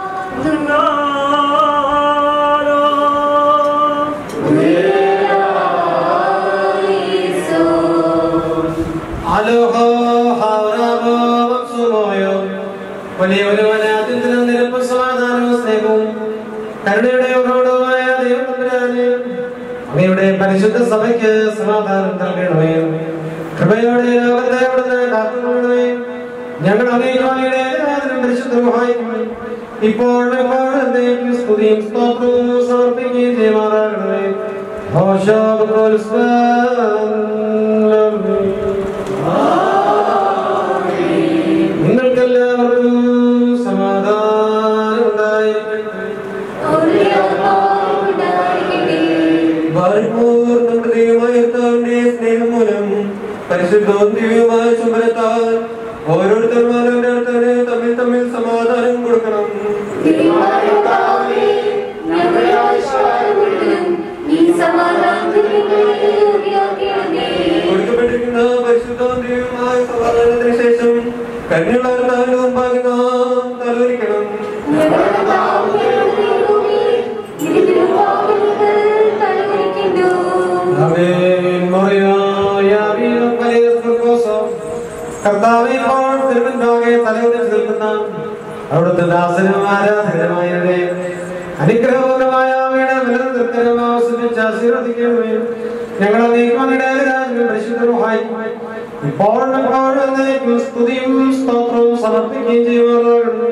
യേശു അലോഹോ ഹൗറാബോ വത്സുമോയോ വലിയ ഒരുവനാത്യന്തിനും നിരപ്പ് സമാധാനവും സ്നേഹവും കരുണയുടെ ഉറവിടവുമായ ദൈവം തമ്പുരാനെ അങ്ങയുടെ പരിശുദ്ധ സഭയ്ക്ക് സമാധാനം നൽകണമേ കൃപയോടെ ലോകത്തെ അവിടുന്ന് കാത്തുകൊള്ളണമേ ഞങ്ങൾ അങ്ങയുടെ ഏകനാഥനും പരിശുദ്ധവുമായിക്കുമേ ഇപ്പോൾ എപ്പോഴും എന്നേക്കും സ്തുതിയും സ്തോത്രവും സമർപ്പിക്കുകയും ചെയ്യുമാറാകണമേ നിങ്ങൾക്കെല്ലാവർക്കും സമാധാനം ഉണ്ടായിരിക്കട്ടെ ബാരിമോർ നമ്മുടെ ദൈവമായ കർത്താവിന്റെ സ്നേഹം മൂലം പരിശുദ്ധവും ദിവ്യവുമായ ചുമരത്താൽ ഓരോരുത്തരും അവരവരുടെ തമ്മിൽ തമ്മിൽ സമാധാനം കൊടുക്കണം കൊടുക്കപ്പെട്ടിരിക്കുന്ന പരിശുദ്ധവും ദിവ്യവുമായ സമാധാനത്തിന് ശേഷം കരുണയുള്ള മുമ്പാകെ നാം തലോരിക്കണം ഞങ്ങളുടെ കർത്താവെ ഇപ്പോൾ തിരുവൻപാകെ തലയുറച്ച് നിൽക്കുന്ന അവിടുത്തെ ദാസനും ആരാധകരുമായവരെ അനുഗ്രഹപൂർണമായ അവയുടെ വലത് തൃക്കരം ആസ്വദിച്ച് ആശീർവദിക്കണമേ ഞങ്ങളെ നീക്കുവാനിടയാലും പരിശുദ്ധമായി ഇപ്പോൾ എപ്പോഴും എന്നേക്കും സ്തുതിയും സ്തോത്രവും സമർപ്പിക്കുകയും ചെയ്യുമാറാകണം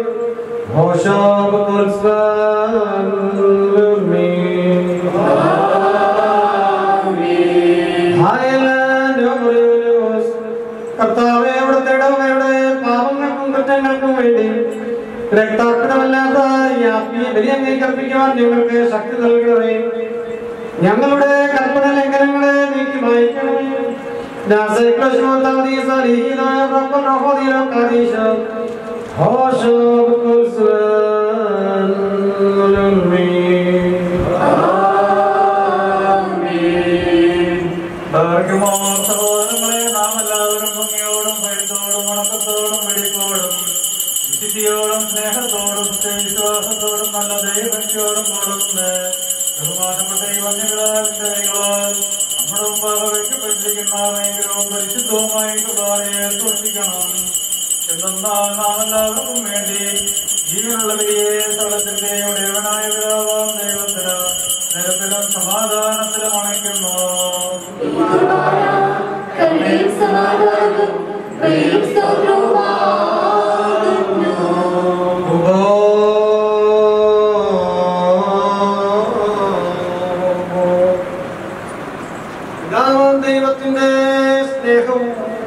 കർത്താവെ അവിടുത്തെ ഇടവകയുടെ പാപങ്ങൾക്കും കുറ്റങ്ങൾക്കും വേണ്ടി രക്താർപ്പണമല്ലാത്ത ഈ ആത്മീയ ബലി അംഗീകരിപ്പിക്കുവാൻ ഞങ്ങൾക്ക് ശക്തി നൽകണമേ ഞങ്ങളുടെ കൽപ്പന ലംഘനങ്ങളെ നീക്കി മായ്ക്കണമേ സഹോദരങ്ങളെ നാം എല്ലാവരും ഭംഗിയോടും ഭയത്തോടും വണക്കത്തോടും വെടിപ്പോടും വിശുദ്ധിയോടും സ്നേഹത്തോടും വിശ്വാസത്തോടും നല്ല ദൈവത്തോടും കൂടുന്ന ബഹുമാനപ്പെട്ട ഈ വന്യകളാൽ നമ്മുടെ മുമ്പാകെ വയ്ക്കപ്പെട്ടിരിക്കുന്ന ഭയങ്കരവും പരിശുദ്ധവുമായ കൃപാലയെ സൂക്ഷിക്കണം എന്തെന്നാൽ നാം എല്ലാവർക്കും വേണ്ടി ജീവനുള്ള ബലിയെ സ്ഥലത്തിന്റെ ഉടയവനായ പിതാവാം ദൈവത്തിന് നിരത്തിലും സമാധാനത്തിലും അണയ്ക്കുന്നു കരുണയും സമാധാനവും പ്രിയം സ്തോത്രവുമാകുന്നു. പിതാവാം ദൈവത്തിന്റെ സ്നേഹവും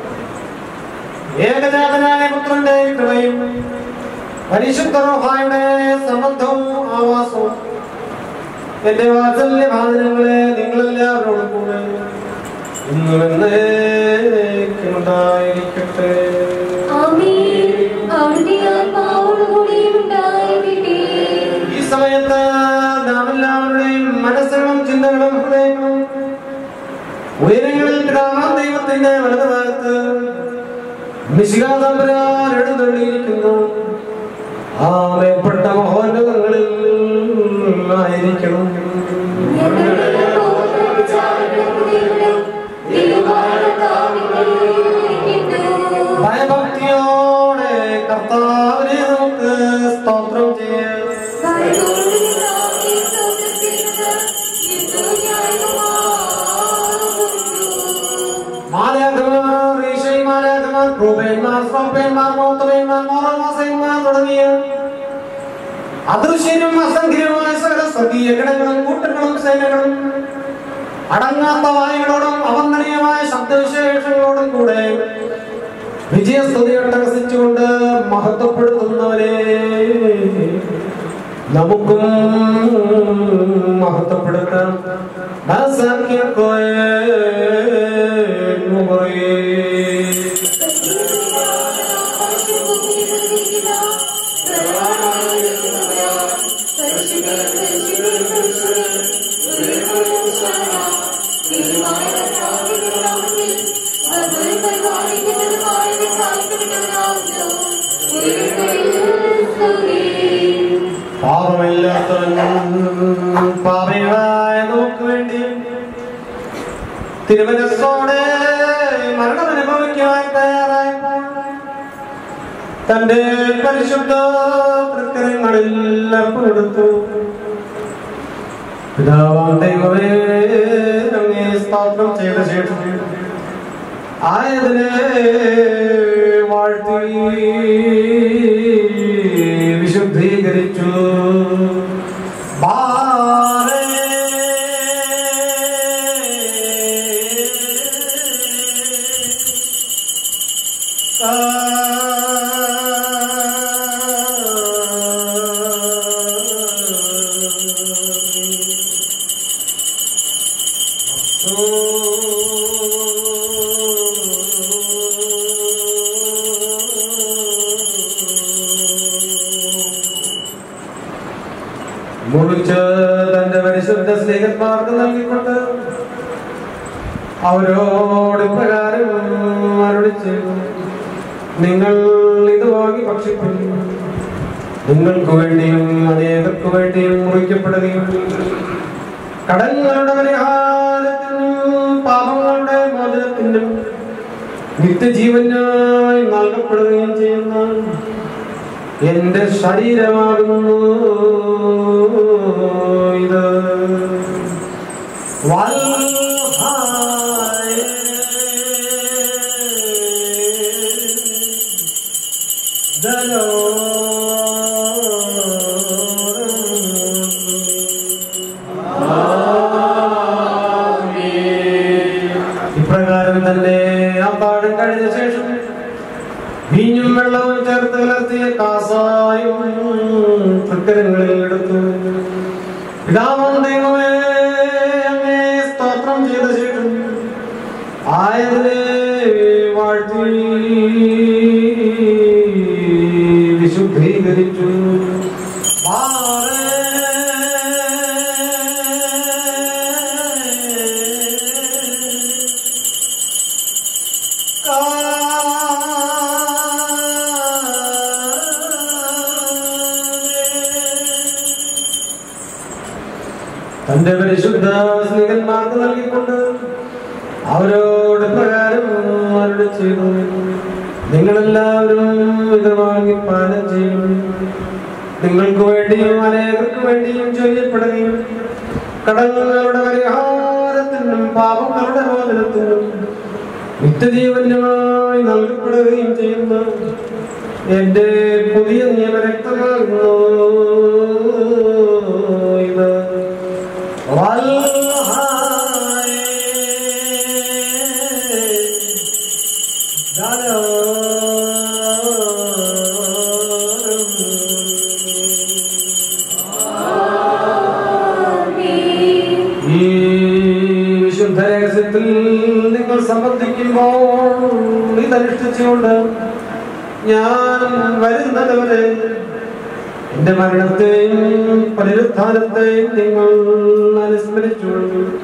ഏകജാതനായ പുത്രന്റെ കൃപയും പരിശുദ്ധ റോഹായുടെ സംബന്ധവും ആവാസവും എന്റെ വാത്സല്യ ഭാചനങ്ങളെ നിങ്ങളെല്ലാവരോടും കൂടെ ഇന്നും എന്നേക്കുമുണ്ടായിരിക്കട്ടെ ആമേൻ. അവിടുത്തെ ആത്മാവോടുകൂടിയും ഉണ്ടായിരിക്കട്ടെ. ഈ സമയത്ത് നാം എല്ലാവരുടെയും മനസ്സുകളും ചിന്തകളും ഹൃദയങ്ങളും ഉയരങ്ങളിൽ പിതാവാം ദൈവത്തിന്റെ വലത് ഭാഗത്ത് നിശികാതമ്പരാൻ എഴുന്നള്ളിയിരിക്കുന്നു ആ മേൽപ്പെട്ട മഹോന്നതങ്ങളിൽ ആയിരിക്കണം ഞങ്ങളുടെ യഹോവയുടെ വിചാരങ്ങളും ദൈവമായ കർത്താവിനെ വിളിക്കുന്നു. ഭയഭക്തിയോടെ കർത്താവിനെ നമുക്ക് സ്തോത്രം ചെയ്യാം ഭയത്തോടെ കർത്താവിനെ സ്തോത്രം ചെയ്യുന്നത് യുദ്ധവും ന്യായവുമാകുന്നു. മാലാഖമാർ, ഈശോമാലാഖമാർ, ക്രൂബന്മാർ, സ്രോപ്പന്മാർ, മൗത്തമന്മാർ, മോറവാസന്മാർ തുടങ്ങിയ അദൃശ്യനും അസംഖ്യനുമായ സകല സ്വർഗീയ ഗണങ്ങളും കൂട്ടങ്ങളും സേനകളും അടങ്ങാത്ത വായുകളോടും അവന്ദനീയമായ ശബ്ദവിശേഷങ്ങളോടും കൂടെ വിജയസ്തുതി അട്ടഹസിച്ചുകൊണ്ട് മഹത്വപ്പെടുത്തുന്നവരെ നമുക്കും മഹത്വപ്പെടുത്താം പാപമില്ലാത്തവൻ പാപികളായ നമുക്ക് വേണ്ടി തിരുമനസ്സോടെ മരണം അനുഭവിക്കുവാൻ തയ്യാറായപ്പോൾ തന്റെ പരിശുദ്ധ പ്രക്കരങ്ങളിൽ അർപ്പെടുത്തു പിതാവാം ദൈവമേ അങ്ങേ സ്ഥാപനം ചെയ്ത ശേഷം ആയതിനെ വാഴ്ത്തി വിശുദ്ധീകരിച്ചു ബാരേ മുറിച്ച് തന്റെ പരിശുദ്ധ സ്നേഹന്മാർക്ക് നൽകിക്കൊണ്ട് അവരോട് പ്രകാരം അരുളിച്ച് നിങ്ങൾ ഇത് വാങ്ങി ഭക്ഷിക്കുന്നു നിങ്ങൾക്ക് വേണ്ടിയും അനേകർക്ക് വേണ്ടിയും മുറിക്കപ്പെടുകയും കടങ്ങളുടെ പരിഹാരത്തിനും പാപങ്ങളുടെ മോചനത്തിനും നിത്യജീവനായി നൽകപ്പെടുകയും ചെയ്യുന്ന എന്റെ ശരീരമാകുന്നു ഇത് വൽഹായ ഇപ്രകാരം തന്നെ ആ പാഠം കഴിഞ്ഞ ശേഷം വീഞ്ഞും വെള്ളവും ചേർത്ത് കലർത്തിയ കാസായും തൃക്കരങ്ങളിൽ എടുത്തു പിതാവും ദൈവമേ അങ്ങേ സ്തോത്രം ചെയ്ത ശേഷം ആയതിനെ വാഴ്ത്തി വിശുദ്ധീകരിച്ചു തന്റെ പരിശുദ്ധ സ്നേഹന്മാർക്ക് നൽകിക്കൊണ്ട് അവരോട് പ്രകാരം അവരുടെ ചെയ്തു നിങ്ങളെല്ലാവരും ഇത് വാങ്ങി പാനം ചെയ്യും നിങ്ങൾക്ക് വേണ്ടിയും അനേകർക്ക് വേണ്ടിയും ചൊല്ലപ്പെടുകയും കടങ്ങളുടെ പരിഹാരത്തിനും പാപങ്ങളുടെ മോചനത്തിനും നിത്യജീവനുമായി നൽകപ്പെടുകയും ചെയ്യുന്ന എന്റെ പുതിയ നിയമരക്തമാകുന്നു ഇത് ഈ വിശുദ്ധ രഹസ്യത്തിൽ നിങ്ങൾ സംബന്ധിക്കുമ്പോൾ ഇതനുഷ്ഠിച്ചുകൊണ്ട് ഞാൻ വരുന്നത് വരെ എന്റെ മരണത്തെയും പുനരുത്ഥാനത്തെയും നിങ്ങൾ അനുസ്മരിച്ചു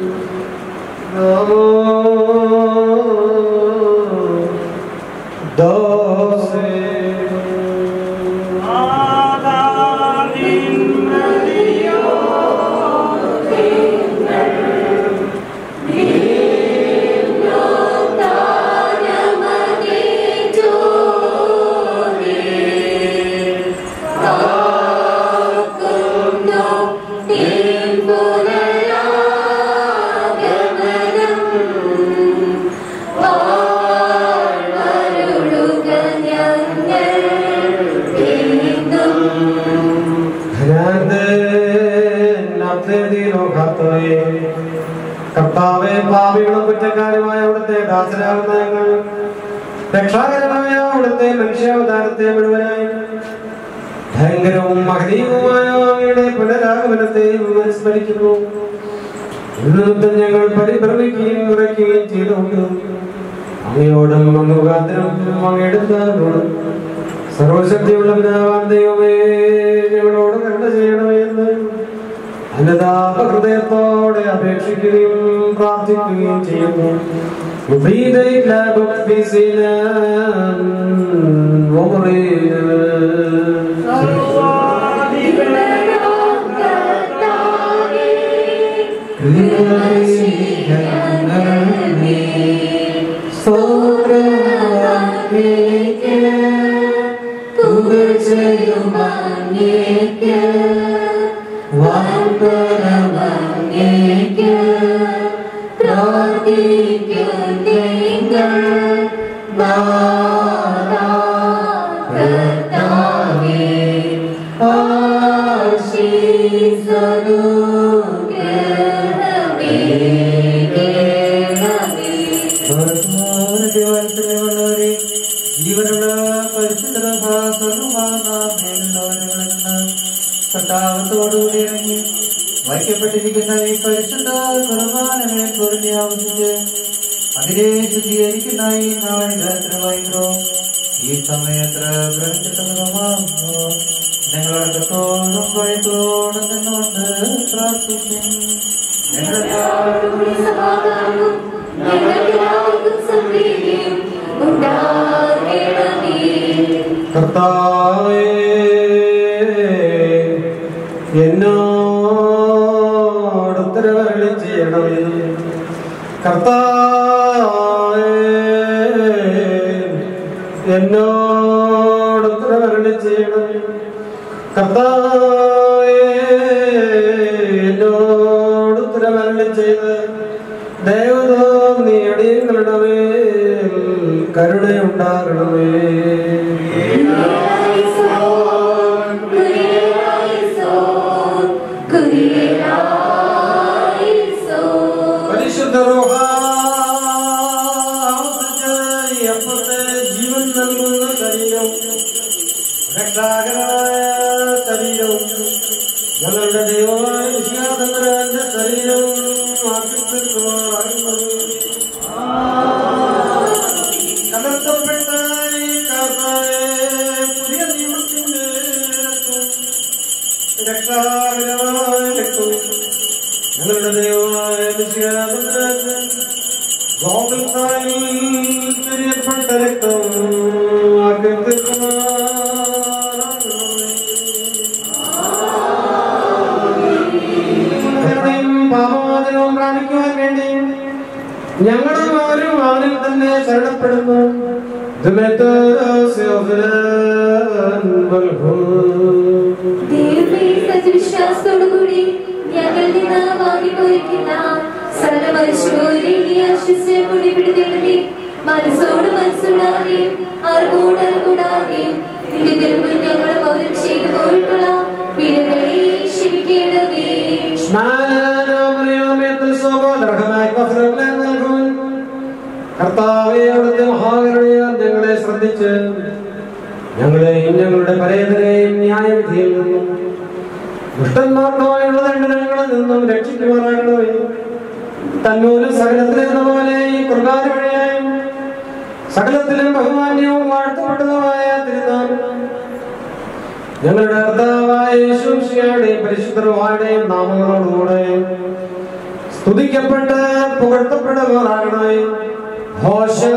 കർത്താവെ പാപികളും കുറ്റക്കാരുമായ അവിടുത്തെ ദാസരാകുന്ന ഞങ്ങൾ രക്ഷാകരമായ അവിടുത്തെ മനുഷ്യാവതാരത്തെ മുഴുവനായി ഭയങ്കരവും മഹനീയവുമായ അങ്ങയുടെ പുനരാഗമനത്തെ വിസ്മരിക്കുന്നു ഇന്നത്തെ ഞങ്ങൾ പരിഭ്രമിക്കുകയും ഉറയ്ക്കുകയും ചെയ്തുകൊണ്ട് അങ്ങയോടും അങ്ങ് മുഖാന്തരം അങ്ങയുടെ പിതാവിനോടും സർവശക്തിയുള്ള പിതാവാൻ ദൈവമേ ഞങ്ങളോട് കരുണ ചെയ്യണമേ എന്ന് അനുതാപ ഹൃദയത്തോടെ അപേക്ഷിക്കുകയും പ്രാർത്ഥിക്കുകയും ചെയ്യുന്നു Ubide klabuk bisilan Umrina ജീവനുള്ള പരിശുദ്ധ കർത്താവത്തോടുകൂടി ഇറങ്ങി വയ്ക്കപ്പെട്ടിരിക്കുന്ന ഈ പരിശുദ്ധ കുർബാനമേ പൊറിഞ്ഞ് ആവശ്യിച്ച് അതിനെ ശുദ്ധീകരിക്കുന്ന ഈ നാളികത്ര വൈകോ ഈ സമയത്ര ഗ്രഹിച്ചിട്ടുള്ളതാകുന്നു ഞങ്ങളടക്കത്തോടും വഴിത്തോടും നിന്നുകൊണ്ട് പ്രാർത്ഥിക്കും ഞങ്ങളുടെ കർത്താവേ എന്നോട് ഉത്തരവരളി ചെയ്യണമേ കർത്താവേ എന്നോട് ഉത്തരവരണി ചെയ്യണം കർത്താവേ എന്നോട് ഉത്തരവരണി ചെയ്ത് ദേവതോ നീ അടിയങ്ങളുടെ മേൽ കരുണയുണ്ടാകണമേ പരിശുദ്ധ റൂഹ ആവർത്തിച്ച് ഈ അപ്പത്തെ ജീവൻ നൽകുന്ന ശരീരം രക്ഷാകരമായ ശരീരവും ഞങ്ങളുടെ ദൈവമായ വിശ്വാസങ്ങളുടെ ശരീരം ആക്കി തീർക്കുമാറാകുന്നത് കലർത്തപ്പെട്ട ഈ കാസായെ പുതിയ നിയമത്തിന്റെ രക്തം, രക്ഷാകരമായ രക്തവും ഞങ്ങളുടെ ദൈവമായ വിശ്വാസങ്ങളുടെ ഗോകുൽത്തായി തിരിയപ്പെട്ട രക്തം ആക്കി തീർക്കുമാറാകണമേ. പാപമോചനവും പ്രാപിക്കുവാൻ വേണ്ടി ഞങ്ങളും അവരും അവനിൽ തന്നെ ശരണപ്പെടുന്നു ദൈവമേ, സത്യവിശ്വാസത്തോടുകൂടി ഞങ്ങൾ നിന്ന് വാങ്ങിപ്പോയിരിക്കുന്ന സർവ്വമനുഷ്യരെയും ആശ്വസിച്ച് മുടിപിടിതേടണമേ. മനസ്സോട് മനസ്സുണ്ടാകുകയും അറിവോട് അറിവുണ്ടാകുകയും നിന്റെ തിരുമുൻ ഞങ്ങൾ പൗരം ചെയ്തു പോയിട്ടുള്ള പിഴകളെ ക്ഷമിക്കണമേ കർത്താവെ അവിടുത്തെ മഹാകരുണയാൽ ഞങ്ങളെ ശ്രദ്ധിച്ച് ഞങ്ങളെയും ഞങ്ങളുടെ പരേതരെയും ന്യായവിധിയിൽ നിന്നും ദുഷ്ടന്മാർക്കുമായുള്ള ദണ്ഡനങ്ങളിൽ നിന്നും രക്ഷിക്കുമാറാകണമേ തന്നൂരും സകലത്തിലെന്ന പോലെ ഈ കുർബാന വഴിയായും സകലത്തിലും ബഹുമാന്യവും വാഴ്ത്തപ്പെട്ടതുമായ തിരുനാമം ഞങ്ങളുടെ കർത്താവായ യേശുശിയുടെയും പരിശുദ്ധരുമാരുടെയും നാമങ്ങളോടുകൂടെ സ്തുതിക്കപ്പെട്ട് പുകഴ്ത്തപ്പെടുമാറാകണമേ ഹോശോ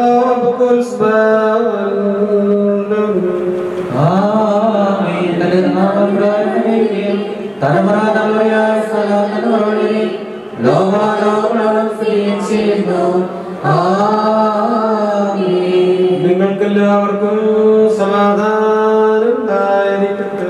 ആമേൻ. തന്റെ നാമം പ്രാർത്ഥനയ്ക്കും തലമുറ തലമുറയായി സദാതലമുറകളിൽ ലോകാലോകങ്ങളും സ്ഥിരം ചെയ്യുന്നു. ആമേൻ. നിങ്ങൾക്കെല്ലാവർക്കും സമാധാനം ഉണ്ടായിരിക്കട്ടെ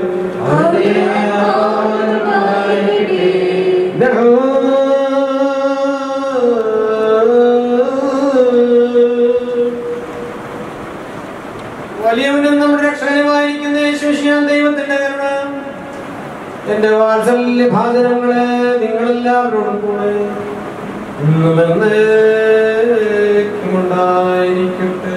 വലിയവനും നമ്മുടെ രക്ഷകനുമായിരിക്കുന്ന യേശുശിയാൻ ദൈവത്തിന്റെ കരുണ എന്റെ വാത്സല്യ ഭാചനങ്ങളെ നിങ്ങളെല്ലാവരോടും കൂടെ ഇന്നും എന്നേക്കും ഉണ്ടായിരിക്കട്ടെ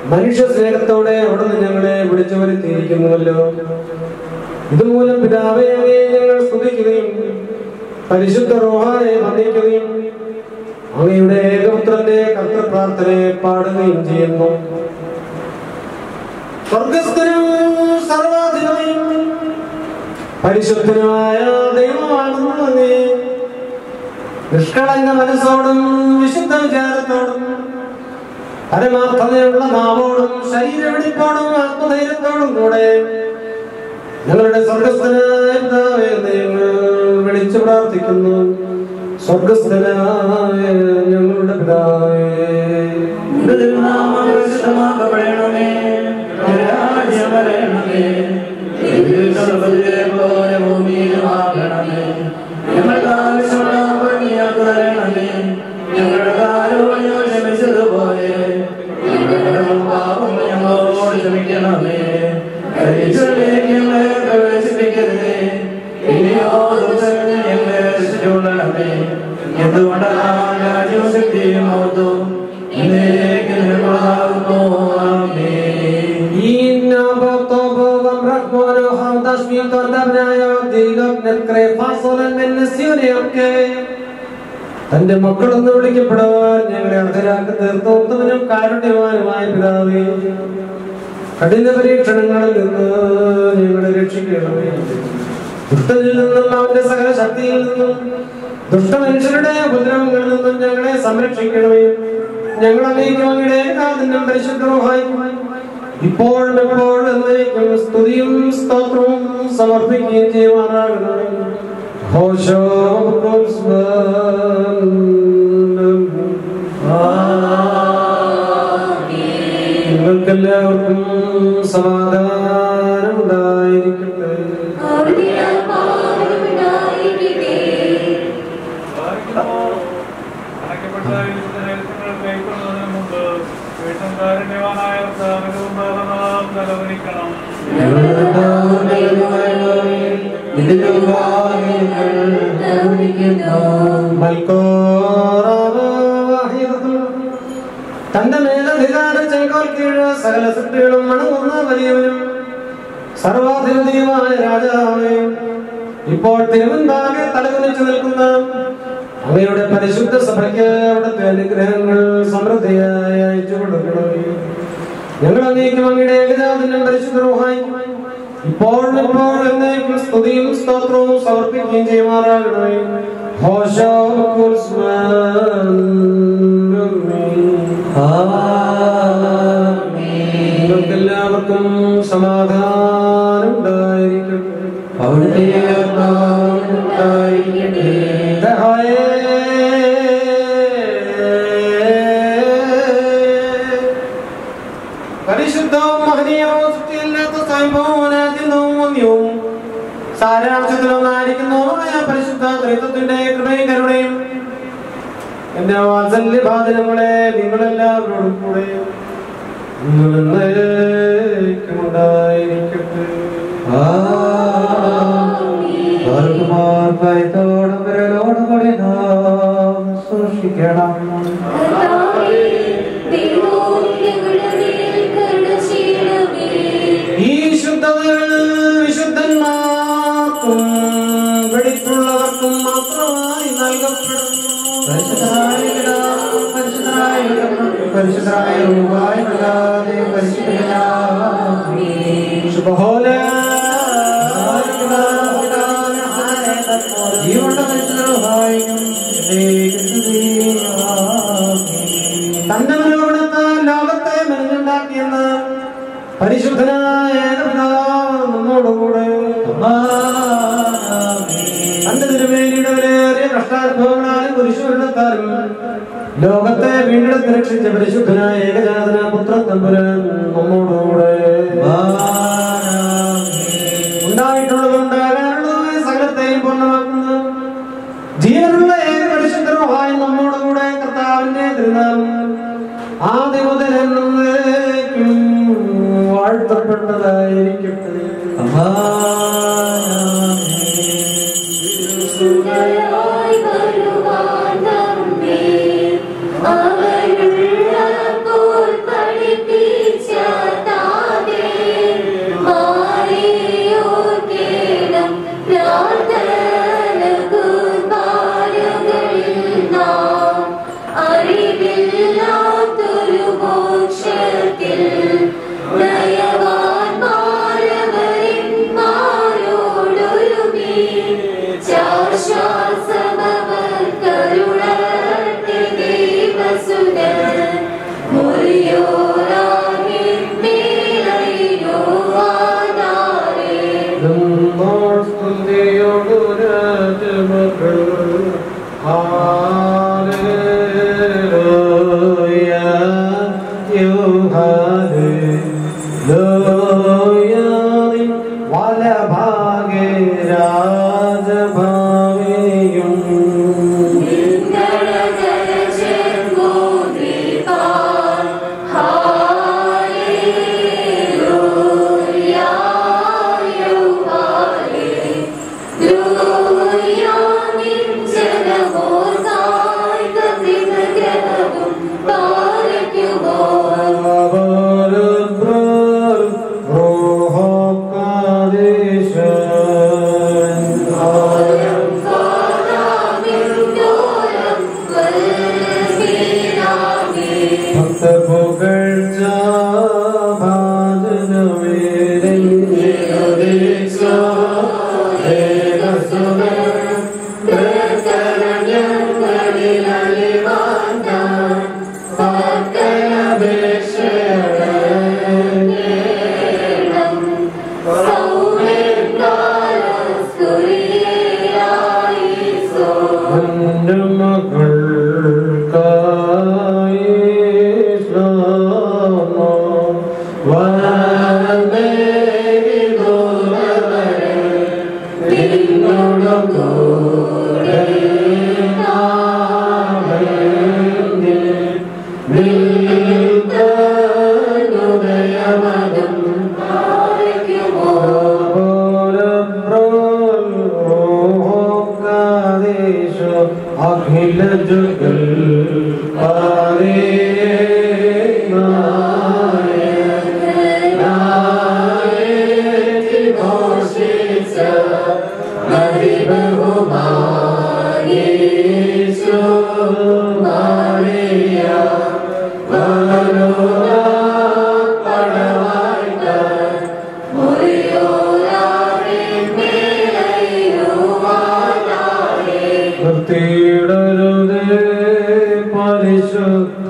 മനുഷ്യ സ്നേഹത്തോടെ അവിടുന്ന് ഞങ്ങളെ വിളിച്ചു വരുത്തിയിരിക്കുന്നുവല്ലോ ഇതുമൂലം പിതാവെ അങ്ങയെ ഞങ്ങൾ സ്തുതിക്കുകയും പരിശുദ്ധ റോഹായെ വന്ദിക്കുകയും അങ്ങയുടെ ഏകപുത്രന്റെ കർത്തൃപ്രാർത്ഥനയെ പാടുകയും ചെയ്യുന്നു സ്വർഗസ്ഥനും സർവാധിപനും പരിശുദ്ധനുമായ ദൈവമാണെന്ന് അങ്ങേ നിഷ്കളങ്ക മനസ്സോടും വിശുദ്ധ വിചാരത്തോടും പരമാർത്ഥതയുള്ള നാവോടും ശരീരവെടിപ്പോടും ആത്മധൈര്യത്തോടും കൂടെ ഞങ്ങളുടെ സ്വർഗസ്ഥനായ പിതാവേ എന്ന് ഞങ്ങൾ വിളിച്ചു പ്രാർത്ഥിക്കുന്നു സ്വർഗസ്ഥനായ ഞങ്ങളുടെ പിതാവേ നാമകരണമേ രാജ്യം വരണമേ പോലെ ഭൂമിയിലുമാകണമേ ഞങ്ങൾക്ക് ആവശ്യമുള്ള പണിയാക്ക് തരണമേ ഞങ്ങളുടെ കാലോയോ ക്ഷമിച്ചതുപോലെ ഞങ്ങളുടെ പാപങ്ങൾ ഞങ്ങളോട് ക്ഷമിക്കണമേ പരീക്ഷയിലേക്ക് ഞങ്ങളെ പ്രവേശിപ്പിക്കരുതേ ഇനിയോ ദുഃഖങ്ങൾ ഞങ്ങളെ രക്ഷിച്ചുകൊള്ളണമേ എന്തുകൊണ്ടാണ് രാജ്യവും ശക്തിയും മഹത്വവും എന്നേക്ക് നിനക്കുള്ളതാകുന്നു ആമേൻ Inna batobovam rakmono hamdash mitondavnaya dilognet krefasolen മെന്നസ്യൂനെയൊക്കെ തന്റെ മക്കളെന്ന് വിളിക്കപ്പെടുവാൻ ഞങ്ങളെ അർഹരാക്കി തീർത്ത ഉത്തമനും കാരുണ്യവാനുമായ പിതാവേ കഠിന പരീക്ഷണങ്ങളിൽ നിന്ന് ഞങ്ങളെ രക്ഷിക്കണമേ ദുഷ്ടനിൽ നിന്നും അവന്റെ സകല ശക്തിയിൽ നിന്നും ദുഷ്ടമനുഷ്യരുടെ ഉപദ്രവങ്ങളിൽ നിന്നും ഞങ്ങളെ സംരക്ഷിക്കണമേ ഞങ്ങൾ അങ്ങേക്കും അങ്ങയുടെ ഏകാദിനം പരിശുദ്ധമായിരിക്കും ഇപ്പോഴും എപ്പോഴും എന്നേക്കും സ്തുതിയും സ്തോത്രവും സമർപ്പിക്കുകയും ചെയ്യുവാനാകണമേ ഹോശോ നിങ്ങൾക്കെല്ലാവർക്കും സമാധാനം ഉണ്ടായിരിക്കട്ടെ അവിടുത്തെ ആത്മാവിനുണ്ടായിരിക്കട്ടെ. അടയ്ക്കപ്പെട്ടതായ വിശുദ്ധ രഹസ്യങ്ങൾ കൈക്കൊള്ളുന്നതിന് മുമ്പ് വീട്ടുകാരണ്യവാനായ കർത്താവിന്റെ മുമ്പാകെ നാം തലവനിക്കണം തന്റെ മേലധികാര ചെങ്കോൽ കീഴ് സകല സൃഷ്ടികളും മണങ്ങുന്ന വലിയവനും സർവാധിപതിയുമായ രാജാവേ ഇപ്പോൾ തിരുവൻപാകെ തലകുനിച്ചു നിൽക്കുന്ന അങ്ങയുടെ പരിശുദ്ധ സഭയ്ക്ക് അവിടുത്തെ അനുഗ്രഹങ്ങൾ സമൃദ്ധിയായി അയച്ചു കൊടുക്കണമേ ഞങ്ങൾ അങ്ങേക്കും അങ്ങയുടെ ഏകജാതനും പരിശുദ്ധ റൂഹായിക്കും ഇപ്പോഴും എപ്പോഴും എന്നേക്കും സ്തുതിയും സ്തോത്രവും സമർപ്പിക്കുകയും ചെയ്യുമാറാകണമേ ഹോശോ കുൽസ്മാൻ എല്ലാവർക്കും സമാധാനം ഉണ്ടായിരിക്കട്ടെ അവിടുത്തെ ആത്മാവുണ്ടായിരിക്കട്ടെ. പരിശുദ്ധവും മഹനീയവും സൃഷ്ടിയില്ലാത്ത സ്വയംഭവവും അനാദ്യന്തവും വന്യവും സാരാംശത്തിലൊന്നായിരിക്കുന്നതുമായ പരിശുദ്ധ ത്രിത്വത്തിന്റെ കൃപയും കരുണയും എന്റെ വാത്സല്യഭാചനങ്ങളെ നിങ്ങളെല്ലാവരോടും കൂടെ നിങ്ങളെന്നേക്കും ഉണ്ടായിരിക്കട്ടെ ആർക്കുമാർ ഭയത്തോടും വിരലോടും കൂടി നാം സൂക്ഷിക്കണം കർത്താവേ, ദൈവവും ഞങ്ങളുടെ മേൽ കരുണ ചെയ്യണമേ. ഈ ശുദ്ധതകൾ വിശുദ്ധന്മാർക്കും വെടിപ്പുള്ളവർക്കും മാത്രമായി നൽകപ്പെടുന്നു പരിശുദ്ധനായ പിതാവ്, പരിശുദ്ധനായ പുത്രൻ, പരിശുദ്ധനായ റൂഹായി പ്രകാശേ പരിശുദ്ധനാമേ. ശുഭഹോല ജീവനുള്ള പരിശുദ്ധ റൂഹായിക്കും എന്നേക്കും സ്തുതിയാമേ. തന്റെ മനോഗുണത്താൽ ലോകത്തെ മെനഞ്ഞുണ്ടാക്കിയെന്ന് പരിശുദ്ധനായ ഏകപിതാവ് നമ്മോടുകൂടെ തന്റെ തിരുമേനിയുടെ വിലയേറിയ കഷ്ടാനുഭവങ്ങളാലും കുരിശുവെള്ളത്താലും ലോകത്തെ വീണ്ടെടുത്ത് രക്ഷിച്ച പരിശുദ്ധനായ ഏകജാതന പുത്രൻ തമ്പുരാൻ നമ്മോടുകൂടെ ഉണ്ടായിട്ടുള്ളതും ഉണ്ടാകാനുള്ളതുമായ സകലത്തെയും പൂർണ്ണമാക്കുന്ന ജീവനുള്ള ഏക പരിശുദ്ധമായ നമ്മോടുകൂടെ കർത്താവിന്റെ തിരുനാമം ആദ്യ മുതൽ എന്നേക്കും വാഴ്ത്തപ്പെട്ടതായിരിക്കട്ടെ സുന്ദരമായി വരുവാൻ നമ്മെ അവരുള്ളപ്പോൾ പഠിപ്പിച്ച ലോയാതിൻ വലഭാഗേ രാജഭാവേയും അഖില ജഗൽ പാരേ നിർത്തിയിടരുതേ പരിശുദ്ധ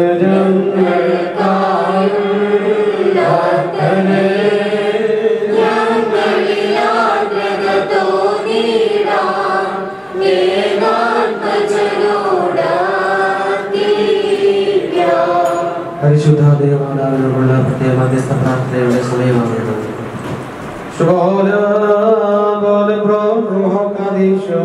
പരിശുദ്ധ ദേവാലയങ്ങളുള്ള പ്രത്യേക മധ്യസ്ഥ പ്രാർത്ഥനയുടെ സമയമാണിത് ശുഭോല ബോല ബ്രോ റൂഹോ കാദീശോ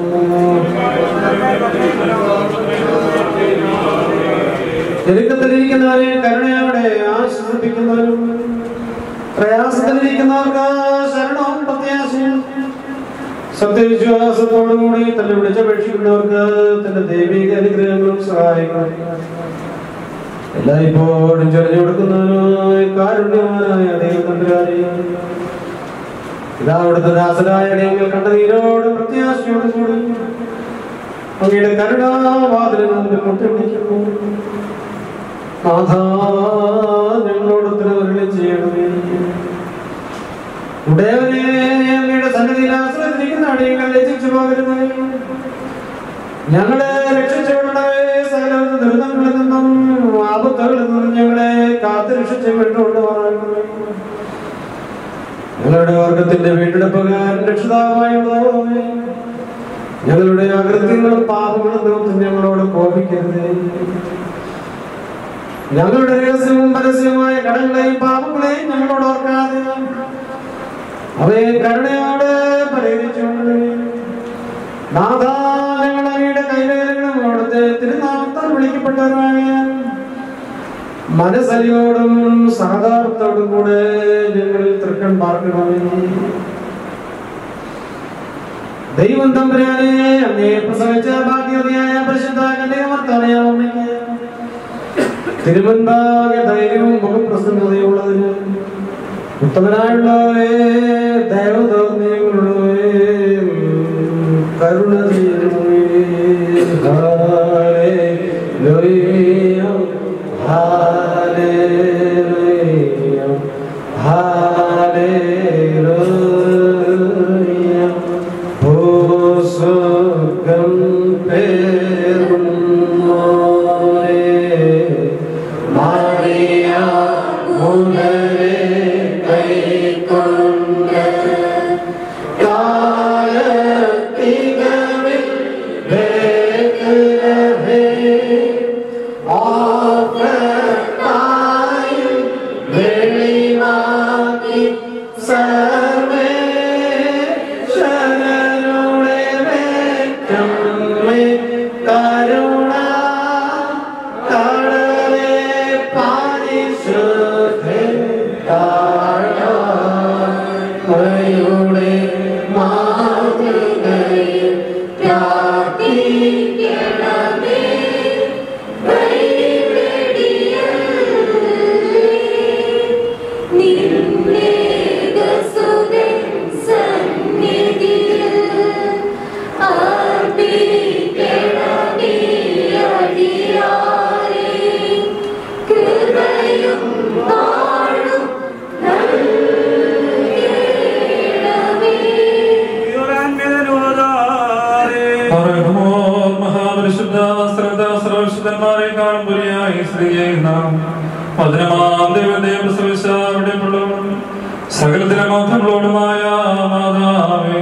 ഞെരുക്കത്തിലിരിക്കുന്നവരെ കരുണയോടെ ആശ്വസിപ്പിക്കുന്നവരും പ്രയാസത്തിലിരിക്കുന്നവർക്ക് ശരണവും പ്രത്യാശയും സത്യവിശ്വാസത്തോടുകൂടി തന്നെ വിളിച്ചപേക്ഷിക്കുന്നവർക്ക് തന്റെ ദൈവിക അനുഗ്രഹങ്ങളും സഹായങ്ങളും എല്ലായ്പ്പോഴും ചൊരിഞ്ഞു കൊടുക്കുന്നവനായ കാരുണ്യവാനായ ദൈവതന്ത്രാരി ഇതാ അവിടുത്തെ ദാസനായ നിങ്ങൾ കണ്ടതീരോടും പ്രത്യാശയോടും കൂടി അങ്ങയുടെ കരുണാവാതിലിന് മുമ്പിൽ മുട്ടുപിടിക്കുന്നു നാഥ ഞങ്ങളോട് ഉത്തരവരുളി ചെയ്യണമേ ഉടയവനെ അങ്ങയുടെ സന്നിധിയിൽ ആശ്രയിച്ചിരിക്കുന്ന അടിയങ്ങൾ രചിച്ചു പോകരുത് ഞങ്ങളെ രക്ഷിച്ചുകൊണ്ടവേ സകല ദുരിതങ്ങളിൽ നിന്നും ആപത്തുകളിൽ നിന്നും ഞങ്ങളെ കാത്തു രക്ഷിച്ച് വിട്ടുകൊണ്ട് പറയുന്നു ഞങ്ങളുടെ വർഗത്തിന്റെ വീണ്ടെടുപ്പുകാരൻ രക്ഷിതാവായുള്ളവേ ഞങ്ങളുടെ അകൃത്യങ്ങളും പാപങ്ങളും നിമിത്തം ഞങ്ങളോട് കോപിക്കരുത് ഞങ്ങളുടെ രഹസ്യവും പരസ്യവുമായ കടങ്ങളെയും പാപങ്ങളെയും ഞങ്ങളോട് ഓർക്കാതെ അവയെ കരുണയോടെ പരിഹരിച്ചുകൊണ്ട് നാഥ ഞങ്ങൾ അങ്ങയുടെ കൈവേലകളും അവിടുത്തെ തിരുനാമത്താൽ വിളിക്കപ്പെട്ടവരായ മനസ്സലിയോടും സഹതാപത്തോടും കൂടെ ഞങ്ങൾ തൃക്കൺ പാർക്കണമേ ദൈവം തമ്പുരാനെ അങ്ങേ പ്രസവിച്ച ഭാഗ്യവതിയായ പരിശുദ്ധ കന്യകമർത്താനയ അമ്മയ്ക്ക് തിരുവൻപാകെ ധൈര്യവും മുഖപ്രസന്നതയുള്ളതിന് ഉത്തമനായുള്ളവേ ദേവതോന്നങ്ങളുള്ളവേ കരുണ ചെയ്യണമേ ഹാലേലൂയ ഹാലേലൂയ ഹാലേലൂയ ഭൂസ്വർഗം പേറുന്നോരേ മാറിയ മുതലേ കൈക്കൊണ്ട് കാലത്തികവിൽ വേഗരഹേ ആഫ്രത്തായും വെളിവാ സർവേശ്വരനുടെ വേറ്റമ്മേ കരുണ കടലേ പരിശുദ്ധൻ താഴ്മയുടെ മാതൃകയിൽ പ്രാർത്ഥിക്കണമേ നിന്നേകസുതൻ സന്നിധിയിൽ അർപ്പിക്കണമേ അടിയാരേ കൃപയും വാഴും നൽകണമേ മഹാപരിശുദ്ധ ശ്രദ്ധ സർവശുദ്ധന്മാരെ കാണുമ്പോഴായി സ്ത്രീയെ നാം പതിനമാം ദൈവത്തെ പ്രസവിച്ച അവിടെയുള്ളവരും സകലത്തിലെ മാത്രങ്ങളോടുമായ മാതാവേ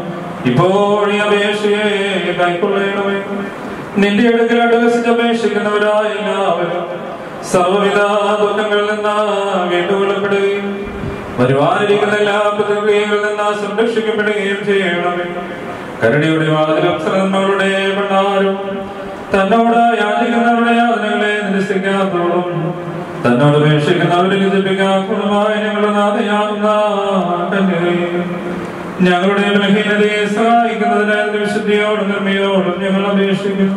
ഇപ്പോൾ ഈ അപേക്ഷയെ കൈക്കൊള്ളണമേ നിന്റെ അടുക്കൽ അടകസിച്ച് അപേക്ഷിക്കുന്നവരായ എല്ലാവരും സർവവിധ ദുഃഖങ്ങളിൽ നിന്ന് വീണ്ടുകൊള്ളപ്പെടുകയും വരുവാനിരിക്കുന്ന എല്ലാ പ്രതിക്രിയകളിൽ നിന്ന് സംരക്ഷിക്കപ്പെടുകയും ചെയ്യണമേ കരുണയുടെ വാതിലും ശ്രമങ്ങളുടെ ഭണ്ഡാരും തന്നോട് യാചിക്കുന്നവരുടെ യാതനകളെ നിരസിക്കാത്തോളും തന്നോട് അപേക്ഷിക്കുന്നവരെ ലഭിക്കാത്തതുമായ ഞങ്ങളുടെ നാഥയാകുന്ന കന്യകേ, ഞങ്ങളുടെ ബലഹീനതയെ സഹായിക്കുന്നതിന് വിശുദ്ധിയോടും നിർമ്മയോടും ഞങ്ങൾ അപേക്ഷിക്കുന്നു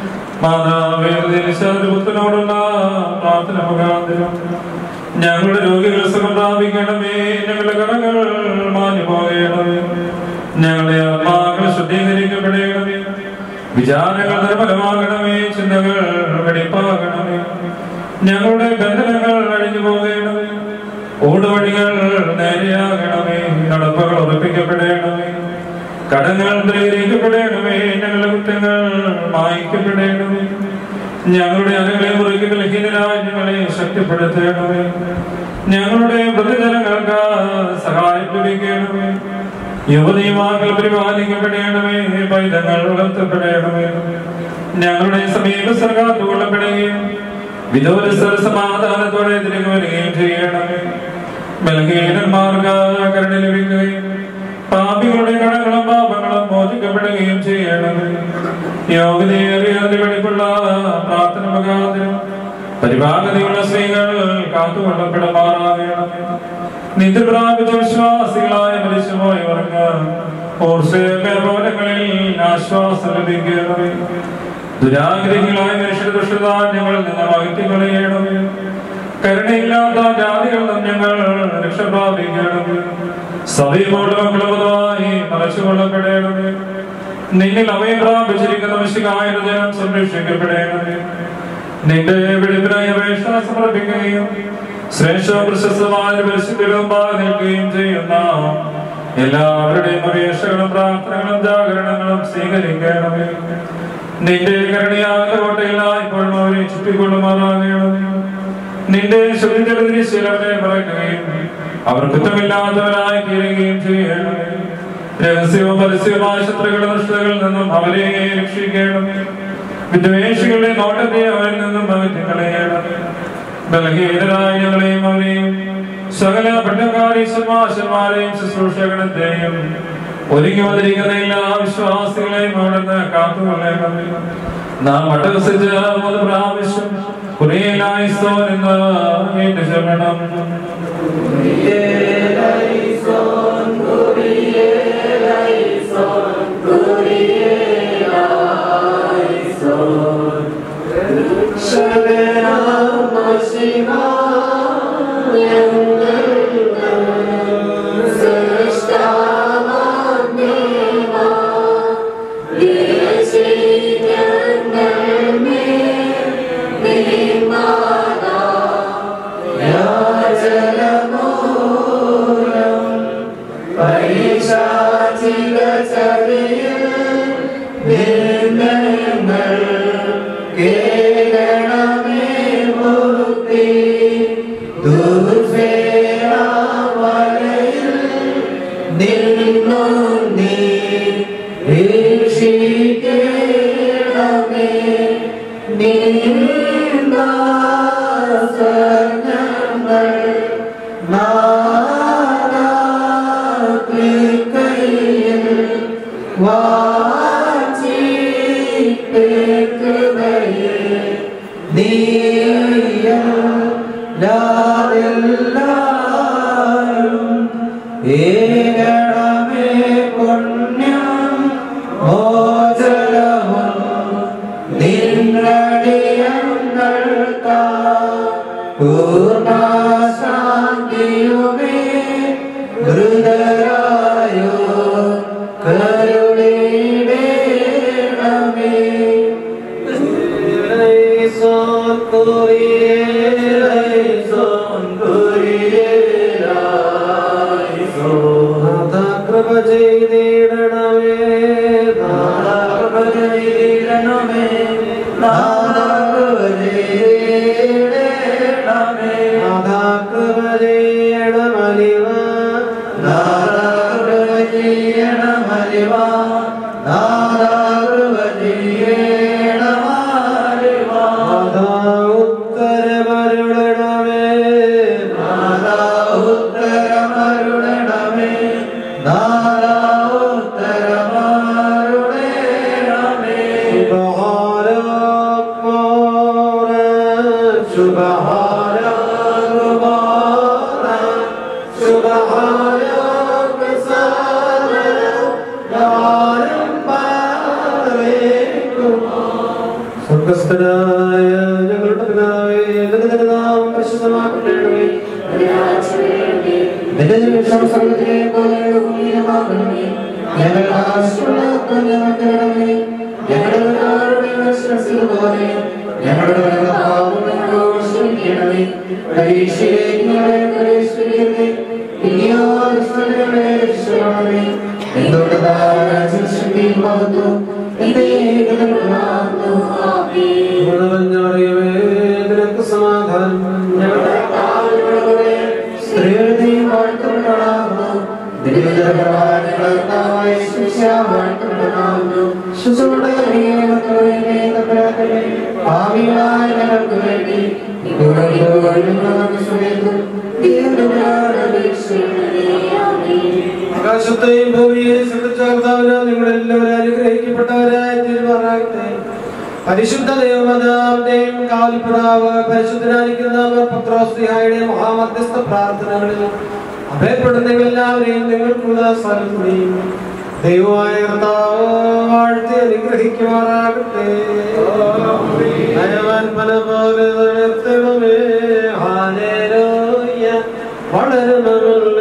മാതാവേ പുത്രനോടുള്ള പ്രാർത്ഥന മുഖാന്തരം ഞങ്ങളുടെ രോഗികൾ സുഖം പ്രാപിക്കണമേ ഞങ്ങളുടെ കടങ്ങൾ മാഞ്ഞു പോകണമേ ഞങ്ങളുടെ ആത്മാക്കൾ ശുദ്ധീകരിക്കപ്പെടണമേ വിചാരങ്ങൾ നിർമ്മലമാകണമേ ചിന്തകൾ വെടിപ്പാകണമേ ഞങ്ങളുടെ ബന്ധനങ്ങൾ അഴിഞ്ഞു പോകണമേ ഓടുവഴികൾ നേരെയാകണമേ നടപ്പുകൾ ഉറപ്പിക്കപ്പെടണമേ കടങ്ങൾ പരിഹരിക്കപ്പെടണമേ ഞങ്ങളുടെ കുറ്റങ്ങൾ മായ്ക്കപ്പെടണമേ ഞങ്ങളുടെ അനകളെ മുറിക്ക് ബലഹീനരായ ഞങ്ങളെ ശക്തിപ്പെടുത്തണമേ ഞങ്ങളുടെ പ്രതിജനങ്ങൾക്ക് സഹായം ലഭിക്കണമേ യുവതിയുമാക്കൾ പരിപാലിക്കപ്പെടണമേ പൈതങ്ങൾ വളർത്തപ്പെടണമേ ഞങ്ങളുടെ സമീപസ്ഥർ കാത്തുകൊള്ളപ്പെടുകയും വിദൂരസ്ഥർ സമാധാനത്തോടെ തിരികെ വരികയും ചെയ്യണമേ ബലഹീനന്മാർക്ക് കരുണ ലഭിക്കുകയും പാപികളുടെ കടങ്ങളും പാപങ്ങളും മോചിക്കപ്പെടുകയും ചെയ്യണമേ യോഗ്യതയേറിയ വെളിപ്പുള്ള പ്രാർത്ഥന മുഖാന്തരം പരിപാകതയുള്ള സ്ത്രീകൾ കാത്തുകൊള്ളപ്പെടുമാറാകണമേ നിദ്ര പ്രാപിച്ച വിശ്വാസികളായ മരിച്ചുപോയവർക്ക് ഓർസേലങ്ങളിൽ ആശ്വാസം ലഭിക്കണമേ ദുരാഗ്രഹികളായ മനുഷ്യർ ദുഷ്ടത ഞങ്ങളിൽ നിന്ന് അകറ്റിക്കളയണമേ കരുണയില്ലാത്ത ജാതികളിൽ നിന്ന് ഞങ്ങൾ രക്ഷ പ്രാപിക്കണമേ സഭയോട് മക്കളുമായി മറച്ചുകൊള്ളപ്പെടണമേ നിന്നിൽ അവയെ പ്രാപിച്ചിരിക്കുന്ന വിശുകായ ജനം സംരക്ഷിക്കപ്പെടണമേ നിന്റെ വെളിപ്പിനായി അപേക്ഷ സമർപ്പിക്കുകയും ശ്രേഷ്ഠ പ്രശസ്തമായ പരിശുദ്ധവും നിൽക്കുകയും ചെയ്യുന്ന എല്ലാവരുടെയും അപേക്ഷകളും പ്രാർത്ഥനകളും ജാഗരണങ്ങളും സ്വീകരിക്കണമേ നിന്റെ കരുണയാകുന്ന കോട്ടയിലായി ഇപ്പോഴും അവരെ ചുറ്റിക്കൊള്ളുമാറാകണമേ നിന്റെ ശുദ്ധിജലതിരിശീലവരെ പറയുകയും അവർ കുറ്റമില്ലാത്തവരായി തീരുകയും ചെയ്യണമേ രഹസ്യവും പരസ്യവുമായ ശത്രുക്കളുടെ ദുഷ്ടതകളിൽ നിന്നും അവരെ രക്ഷിക്കണമേ വിദ്വേഷികളുടെ നോട്ടത്തെ അവരിൽ നിന്നും അകറ്റിക്കളയണമേ ബലഹീനരായ ഞങ്ങളെയും അവരെയും സകല ഭട്ടക്കാരി സമാശന്മാരെയും ശുശ്രൂഷകളെയും ഒരുങ്ങി വന്നിരിക്കുന്ന എല്ലാ വിശ്വാസികളെയും അവിടുന്ന് കാത്തുകൊള്ളണമേ നാം അട്ടഹസിച്ച് മൂന്ന് പ്രാവശ്യം കുറേലായിസോ എന്ന് കേട്ടു ചൊല്ലണം നാദാ ഏകണമേ പുണ്യം മോചനവും നിന്നടിയങ്ങൾക്കാ പൂർണ്ണശാന്തിയുമേ ഹൃദയായോ കരുണേടമേ Son Kurielai, Son Kurielai, നാഥ കൃപ ചെയ്തിടണമേ നാഥ കൃപ ചെയ്തിടണമേ നാഥ കൃപ ചെയ്തിടണമേ നാഥ കൃപ ചെയ്യണമലിവ നാഥ കൃപ ചെയ്യണമലിവ നാഥ കൃപ ചെയ്യണമലിവ നാഥ ഉത്തരമരുളണമേ നാഥ ഉത്തരമരുളണമേ നാഥ ഉത്തരമരുളണമേ സുബഹാന സുബഹാന സുബഹാന സ്വർഗസ്ഥനായ ഞങ്ങളുടെ പിതാവേ നിന്റെ നാമം പരിശുദ്ധമാക്കണമേ നിന്റെ നിമിഷം സർവ്വത്തിലെ പോലെ ഭൂമിയിലുമാകണമേ ഞങ്ങൾക്ക് ആവശ്യമുള്ള അപ്പം ഞങ്ങൾക്ക് തരണമേ ഞങ്ങളുടെ കാരുടെ വിശ്വസിച്ചതുപോലെ ഞങ്ങളുടെ വല്ല പാപങ്ങളും ഞങ്ങളോട് ക്ഷമിക്കണമേ പരീക്ഷയിലേക്ക് ഞങ്ങളെ പ്രവേശിപ്പിക്കരുതേ പിന്നെയോ ദുഷ്ടതകളെ രക്ഷിക്കണമേ എന്തുകൊണ്ട് ശക്തിയും മഹത്വം എന്റെ ഏകനാകുന്നു ഗുണമഞ്ഞറിയവേ നിനക്ക് സമാധാനം ഞങ്ങളുടെ സ്ത്രീകളുടെയും വാഴ്ത്തപ്പെടാകുന്നു ദിവ്യതരപ്രവാഹങ്ങളായ ശിക്ഷ വാഴ്ത്തപ്പെടാകുന്നു ഭാവികളായ ഞങ്ങൾക്ക് വേണ്ടി ഇപ്പോഴും വഴിമുള്ള സമയത്തും ആകാശത്തെയും ഭൂമിയെയും സൃഷ്ടിച്ച കർത്താവിന് നിങ്ങളെല്ലാവരും അനുഗ്രഹിക്കപ്പെട്ടവരായി തീരുമാറാകട്ടെ പരിശുദ്ധ ദേവമാതാവിന്റെയും കാൽപ്രാവ് പരിശുദ്ധനായിരിക്കുന്ന പത്രോസ്ലിഹായുടെയും മഹാമധ്യസ്ഥ പ്രാർത്ഥനകളിൽ അഭയപ്പെടുന്ന എല്ലാവരെയും നിങ്ങൾക്കുള്ള സ്ഥലത്തെയും ദൈവമായ കർത്താവ് വാഴ്ത്തി അനുഗ്രഹിക്കുമാറാകട്ടെ നയവാൻ പല പോലെ നിർത്തണമേ ഹാലേലൂയ വളരണമല്ല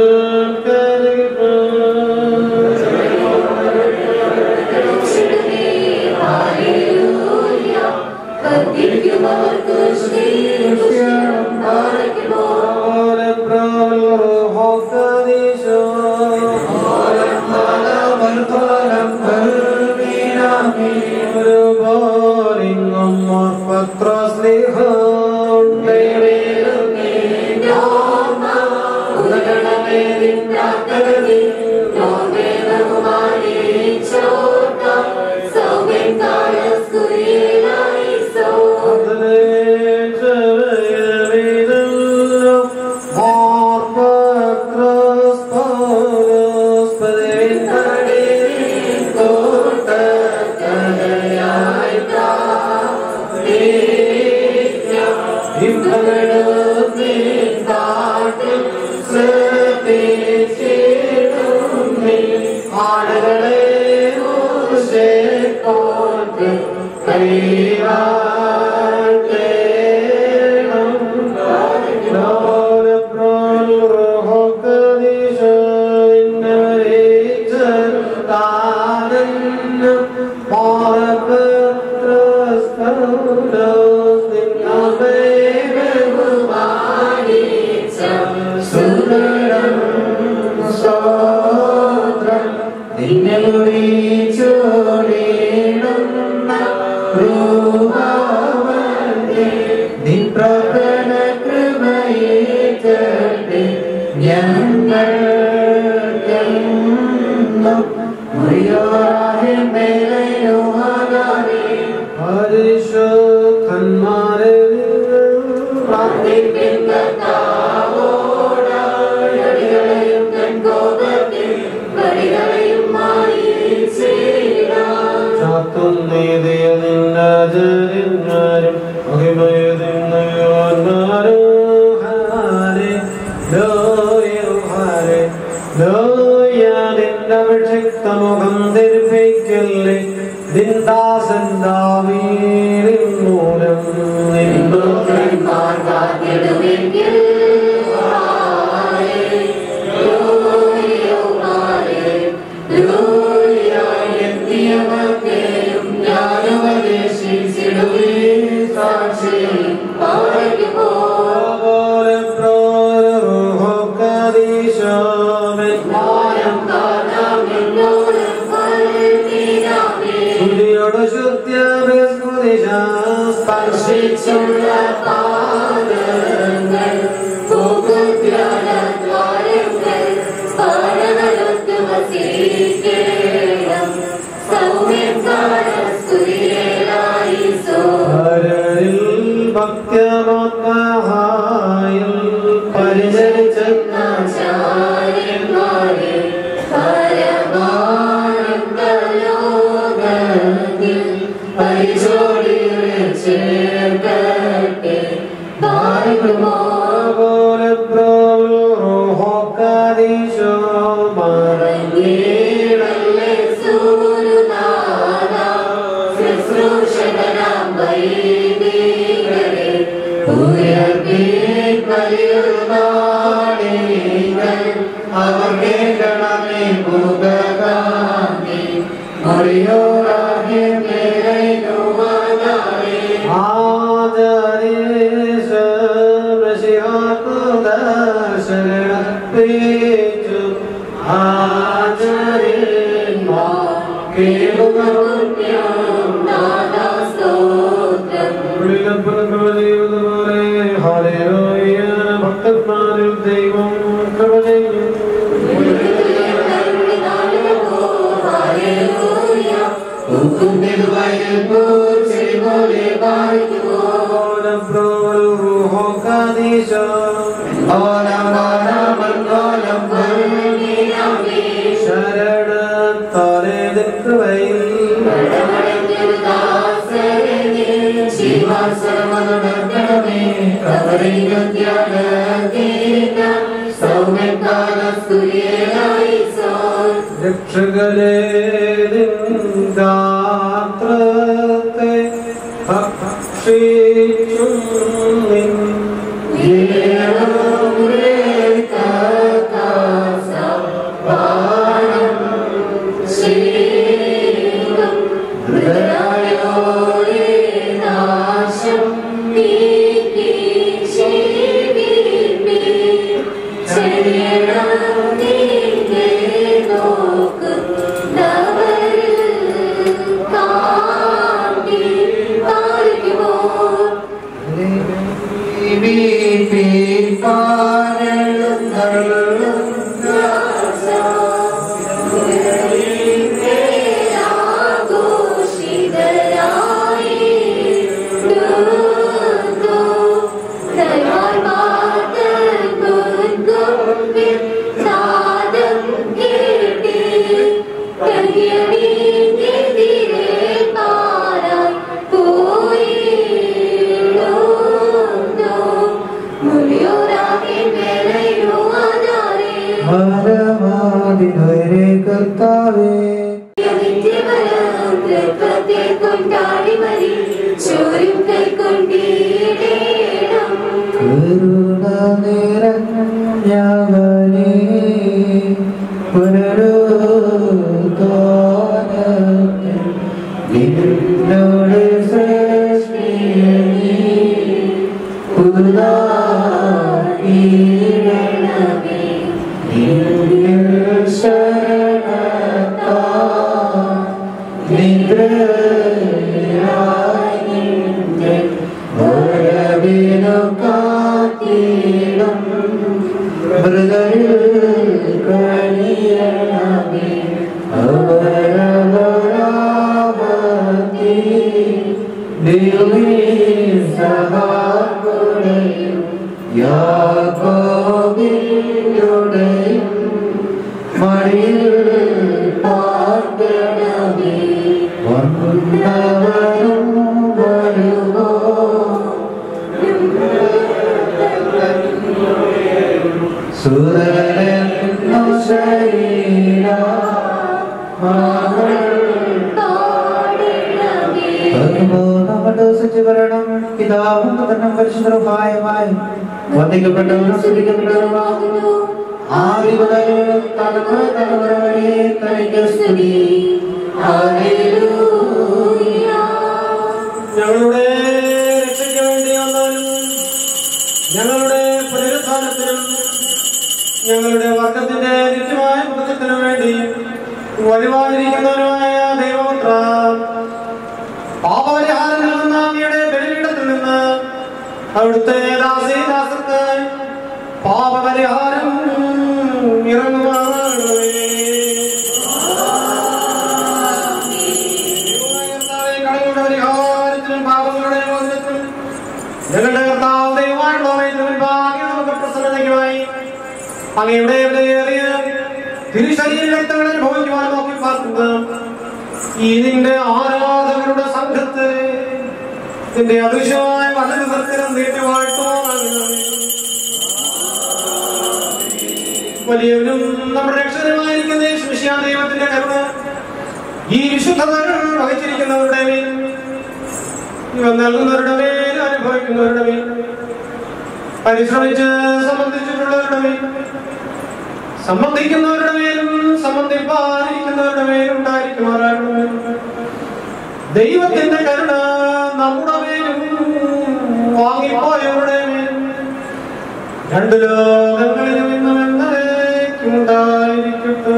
പരിശുദ്ധന്മാരെ ും ലോയഹാരെ ലോയാതിന്റെ അഭിഷിക്തമുഖം ധരിപ്പിക്കല്ലേ ദിന്ദാസൻ ദാവീരിൻ മൂലം നിന്നു ദുഷ്ടന്മാർ കാത്തിടുമെങ്കിൽ ഹാലേ, ലൂയോ ഹാലേ, ലൂയോ നിത്യമത്തെയും ഞാനുപദേശിച്ചിടുവേ സാക്ഷി പാലിക്കുമോ പോലെ പ്രോരൂഹോക്കദീശോമൻ മാനം കാണാം എന്നോട് കൽപ്പിനാമേ സ്തുതിയോട് ശുദ്ധ്യാഭിസ്മൃതിശ സ്പർശിച്ചുള്ള പാദങ്ങൾ പൂക്കുദ്യാനദ്വാരങ്ങൾ പാരനലൊത്തു വസിക്കേണം സൗമ്യം കാണസ്തുതിയേലായി സോ ഹരരിൽ ഭക്തമാത്മഹായിൽ പരിചരിച്ചെന്ന ആചാര്യന്മാരെ പരമാനന്ദലോകത്തിൽ പരിചോടിയിൽ ചേർക്കട്ടെ പാടുമോ പോലെ പ്രോരൂഹോക്കദീശോമൻ നീളല്ലേ സൂര്യനാഥ ശുശ്രൂഷകനാം വൈദികരെ ഉയർപ്പിപ്പലിയുന്നാളികൾ അവർ കേൾക്കണമേ ഭൂതകാന്തി മറിയോറാകെ മേലൈനുവാനായി പുണ്യം നാദാസ്തോത്രം ഭക്തന്മാരിൽ ദൈവം കൃപ ചെയ്യും രക്ഷകനെ നിന്ദാത്രത്തെ ഭക്ഷിച്ചും നിൻ ഭാരവാദിവരെ കർത്താവേ കൊണ്ടാടി മതി ചോരും കൈക്കൊണ്ടീടേണം കരുണ നിറഞ്ഞവനേ പുനരുദ്ധാനത്തിൽ നിന്നോട് സൃഷ്ടിയെ നീ പുതുതായിടണമേ. നിന്നിൽ ശരണത്താൽ നിദ്രയായി നിന്നെ വരവിനു കാത്തിടും മൃദയിൽ കണിയണമേ അവരവരാപത്തി ദൈവമേ സഹാകുടയും യാക്കോബിയുടെയും മടിയിൽ പാർക്കണമേ വന്നവരും വരുമോ സുതരന്നു ശരീര വരണം പിതാവും പുത്രനും പരിശുദ്ധവുമായി വന്ദിക്കപ്പെട്ടവരും സ്തുതിക്കപ്പെട്ടവരുമാകുന്നു ആദി മുതൽ തലമുറ തലമുറ വരെ തനിക്ക് സ്തുതി ഹല്ലേലൂയ ഞങ്ങളുടെ രക്ഷയ്ക്ക് വേണ്ടി വന്നാലും ഞങ്ങളുടെ പുനരുത്ഥാനത്തിനും ഞങ്ങളുടെ വർഗത്തിന്റെ നിത്യമായ പുത്രത്തിനും വേണ്ടി വഴിവാതിരിക്കുന്നവരുമായ ദൈവപുത്ര പാപപരിഹാരം നൽകുന്ന അങ്ങയുടെ ബലിപീഠത്തിൽ നിന്ന് അവിടുത്തെ ദാസീദാസർക്ക് പാപപരിഹാരം ഇറങ്ങുമാറാകണമേ കടങ്ങളുടെ പരിഹാരത്തിനും പാപങ്ങളുടെ മോചനത്തിനും ഞങ്ങളുടെ കർത്താവ് ദൈവമായിട്ടുള്ളവയെ മുൻപാകെ നമുക്ക് പ്രസന്നതയ്ക്കുമായി അങ്ങയുടെ വിലയേറിയ തിരുശരീര രക്തങ്ങൾ അനുഭവിക്കുവാൻ നോക്കി പാർക്കുന്നത് ഈ നിന്റെ ആരാധകരുടെ സംഘത്തെ നിന്റെ അദൃശ്യമായ വലത് സത്യം വലിയവനും നമ്മുടെ രക്ഷകനുമായിരിക്കുന്ന ശിഷ്യാ ദൈവത്തിന്റെ കരുണ ഈ വിശുദ്ധതകൾ വഹിച്ചിരിക്കുന്നവരുടെ മേൽ ഇവ നൽകുന്നവരുടെ മേൽ അനുഭവിക്കുന്നവരുടെ മേൽ പരിശ്രമിച്ച് സംബന്ധിച്ചിട്ടുള്ളവരുടെ മേൽ സംബന്ധിക്കുന്നവരുടെ മേലും സംബന്ധിപ്പാതിരിക്കുന്നവരുടെ മേലും ഉണ്ടായിരിക്കുമാറാകണമേ ദൈവത്തിന്റെ കരുണ നമ്മുടെ മേലും വാങ്ങിപ്പോയവരുടെ മേലും രണ്ട് ലോകങ്ങളിലും ഇന്നും എന്നേക്കും ഉണ്ടായിരിക്കട്ടെ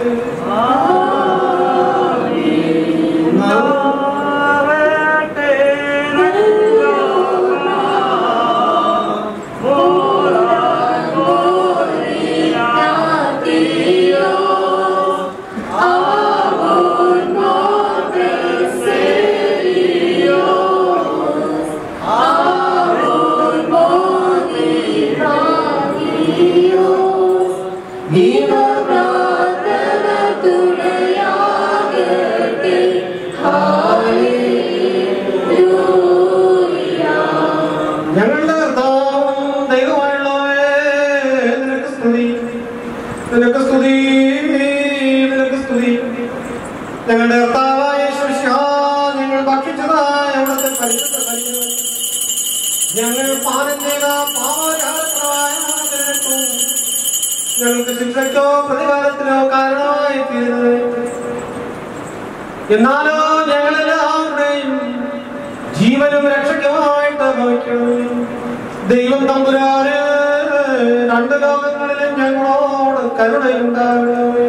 ഞങ്ങളുടെ കർത്താവും ദൈവമായുള്ളവേ നിനക്ക് സ്തുതി നിനക്ക് സ്തുതി നിനക്ക് സ്തുതി ഞങ്ങളുടെ കർത്താവായ യേശുമിശിഹാ, ഞങ്ങൾ ഭക്ഷിച്ചതായ അവിടുത്തെ പരിശുദ്ധ ശരീരം ഞങ്ങൾ പാനം ചെയ്ത പാപപരിഹാരപ്രദമായ രക്തവും ഞങ്ങൾക്ക് ശിക്ഷയ്ക്കോ പ്രതികാരത്തിനോ കാരണമായി തീരുന്നത് എന്നാലോ ഞങ്ങളെല്ലാവരുടെയും ജീവനും രക്ഷയ്ക്കുമായിട്ട് ഭവിക്കണം ദൈവം തമ്പുരാന് രണ്ട് ലോകങ്ങളിലും ഞങ്ങളോട് കരുണയുണ്ടാകണമേ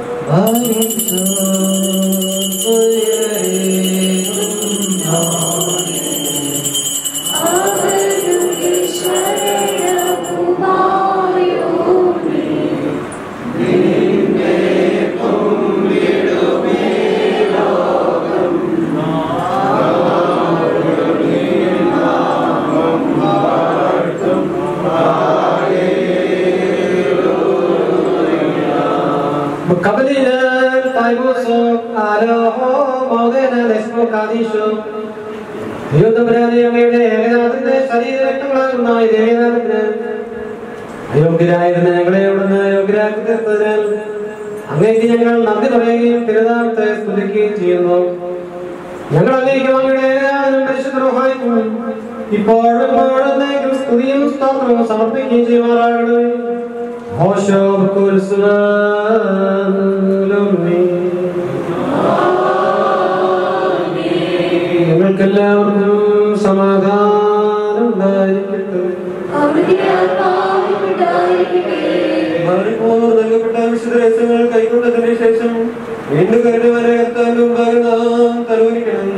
കബലിന് തൈമോസോ ആലോഹോ മൗദേന ലെസ്മോ കാദീശോ ദൈവത്തമ്പുരാനെ അങ്ങയുടെ ഏകനാഥന്റെ ശരീരരക്തങ്ങളാകുന്ന ഈ ദേവനാഥത്തിന് അയോഗ്യരായിരുന്ന ഞങ്ങളെ അവിടുന്ന് യോഗ്യരാക്കി തീർത്തതിനാൽ അങ്ങേക്ക് ഞങ്ങൾ നന്ദി പറയുകയും തിരുനാമത്തെ സ്തുതിക്കുകയും ചെയ്യുന്നു ഞങ്ങൾ അങ്ങേക്ക് അങ്ങയുടെ ഏകനാഥനും പരിശുദ്ധ ഇപ്പോഴും എപ്പോഴും സ്തുതിയും സ്തോത്രവും സമർപ്പിക്കുകയും ചെയ്യുമാറാകണമേ ഹോശോ നിങ്ങൾക്കെല്ലാവർക്കും സമാധാനം ഉണ്ടായിരിക്കട്ടെ മാറിപ്പോർ നൽകപ്പെട്ട വിശുദ്ധ രഹസ്യങ്ങൾ കൈക്കൊണ്ടതിന് ശേഷം വീണ്ടും കരുണ വരെ എത്താനും ഉണ്ടാകുന്ന നാം തലോലിക്കണം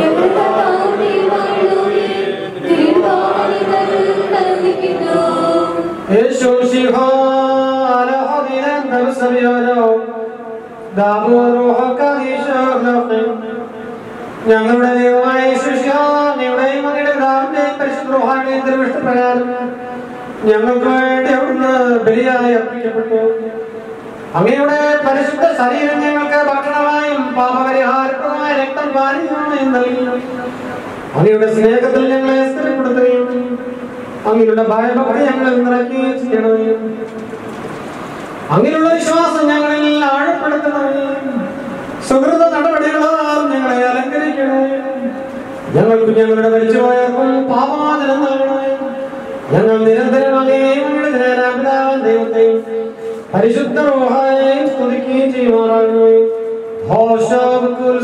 യേശു ശിഹോ അലഹദിനം ദർശനോ ഞങ്ങളുടെ ദൈവമായ ശിഷ്യാനിയുടെയും അങ്ങയുടെ പിതാവിന്റെയും പരിശുദ്ധ തിരുവിഷ്ടപ്രകാരം ഞങ്ങൾക്ക് വേണ്ടി അവിടുന്ന് ബലിയായി അർപ്പിക്കപ്പെട്ടു അങ്ങയുടെ പരിശുദ്ധ ശരീരം ഞങ്ങൾക്ക് ഭക്ഷണമായും പാപപരിഹാരപ്രദമായ രക്തം പാനീയമായും നൽകി അങ്ങയുടെ സ്നേഹത്തിൽ ഞങ്ങളെ സ്ഥിരപ്പെടുത്തുകയും അങ്ങനെയുള്ള ഭയഭക്തി ഞങ്ങളിൽ നിറയ്ക്കുകയും ചെയ്യണമേ അങ്ങനെയുള്ള വിശ്വാസം ഞങ്ങളിൽ ആഴപ്പെടുത്തണമേ സുഹൃത നടപടികളാൽ ഞങ്ങളെ അലങ്കരിക്കണമേ ഞങ്ങൾക്ക് ഞങ്ങളുടെ മരിച്ചുപോയവർക്കും പാപമാചനം നൽകണമേ ഞങ്ങൾ നിരന്തരം അങ്ങേയും അങ്ങയുടെ ജനരാപിതാവൻ ദൈവത്തെയും പരിശുദ്ധ റോഹായെയും സ്തുതിക്കുകയും ചെയ്യുമാറാകണമേ ഹോശോബുൽ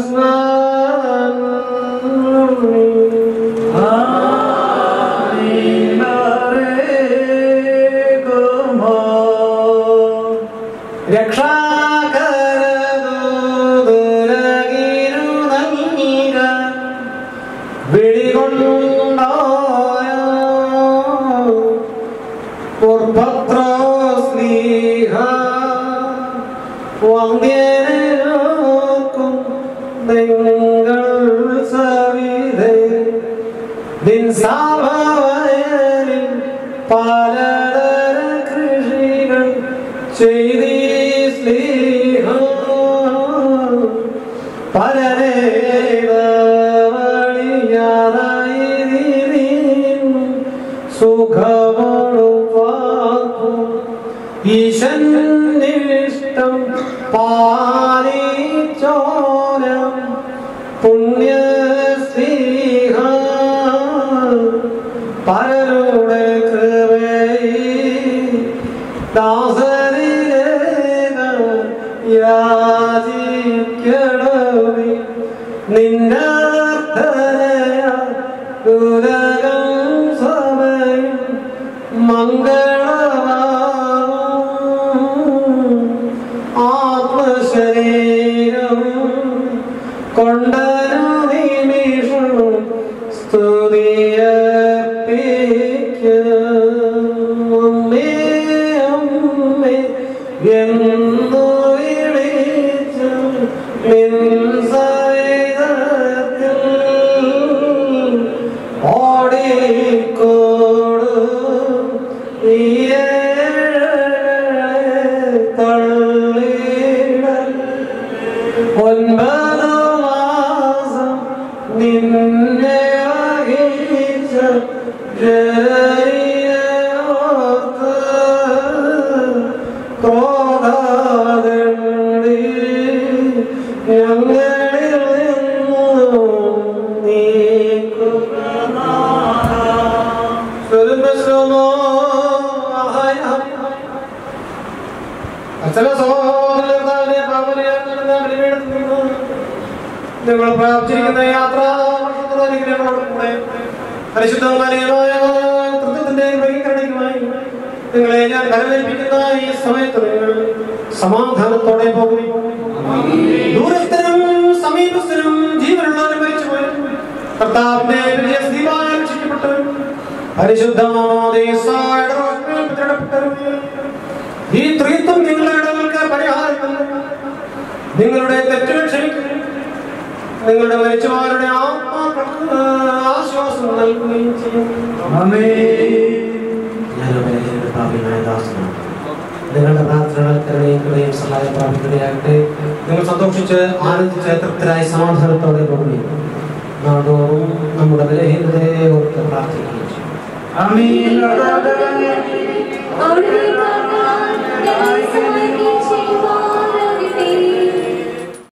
രക്ഷാകരദൂതരകിരു നൽക വിളികൊണ്ടോയ പുർഭദ്രോസ്ലീഹ വന്ദ്യനോക്കും നിങ്ങൾ സവിധേ നിൻ സാവയലിൽ പലതര കൃഷികൾ ചെയ്തീ സ്ലീഹ സുഖമോടും ഈശന്നിഷ്ടം പാലിച്ചോരം പുണ്യസ്നേഹ പരരുടെ കൃപൈ യാചിക്കണമേ നിന്നർത്ഥനയ ഉലകം സമയം മംഗളമാകും ആത്മശരീരം കൊണ്ടനു നിമിഷം സ്തുതിയർപ്പിക്കമ്മേ അമ്മേ എന്നു വിളിച്ചു നിൻ സവിധത്തിൽ ഓടിക്കോടു തള്ളിടൽ ഒൻപത് മാസം നിന്നെ വഹിച്ച ജനനിയെ ഓർത്ത് ക്രോധാദണ്ഡി ഞങ്ങളിൽ നിന്നു നീക്കുക സ്വരുമശ്രമോ അഹയ അച്ഛന സഹോദരനെ പാപനിയാക്കുന്ന ബലിപീഠത്തിൽ നിന്ന് നിങ്ങൾ പ്രാപിച്ചിരിക്കുന്ന യാത്ര അനുഗ്രഹങ്ങളോട് കൂടെ പരിശുദ്ധമായ തൃത്വത്തിന്റെ വൈകരണയുമായി നിങ്ങളെ ഞാൻ വരവേൽപ്പിക്കുന്ന ഈ സമയത്ത് നിങ്ങൾ സമാധാനത്തോടെ പോകും ദൂരസ്ഥനും സമീപസ്ഥനും ജീവനുള്ളവരും മരിച്ചുപോയി കർത്താവിന്റെ വലിയ സ്ത്രീവായ രക്ഷിക്കപ്പെട്ടവരും പരിശുദ്ധമാതേസായുടെ റോഷ്മയിൽ മുദ്രയിടപ്പെട്ടവരും ഈ ത്രിത്വം നിങ്ങളുടെ ഇടങ്ങൾക്ക് പരിഹാരം നൽകും. നിങ്ങളുടെ തെറ്റുകൾ ക്ഷമിക്കും നിങ്ങളുടെ മരിച്ചവരുടെ ആത്മാക്കൾക്ക് ആശ്വാസം നൽകുകയും ചെയ്യും നിങ്ങളുടെ പ്രാർത്ഥനകൾ കരുണയും കൃപയും സഹായം പ്രാപിക്കുകയാകട്ടെ നിങ്ങൾ സന്തോഷിച്ച് ആനന്ദിച്ച് തൃപ്തരായി സമാധാനത്തോടെ പോകുകയും നാടോറും നമ്മുടെ ബലഹീനതയെ ഓർത്ത് പ്രാർത്ഥിക്കുകയും ചെയ്യും അവിടുത്തെ കർത്താവ് ഞങ്ങളെ സഹായിക്കുകയും ചെയ്യുമാറാകട്ടെ.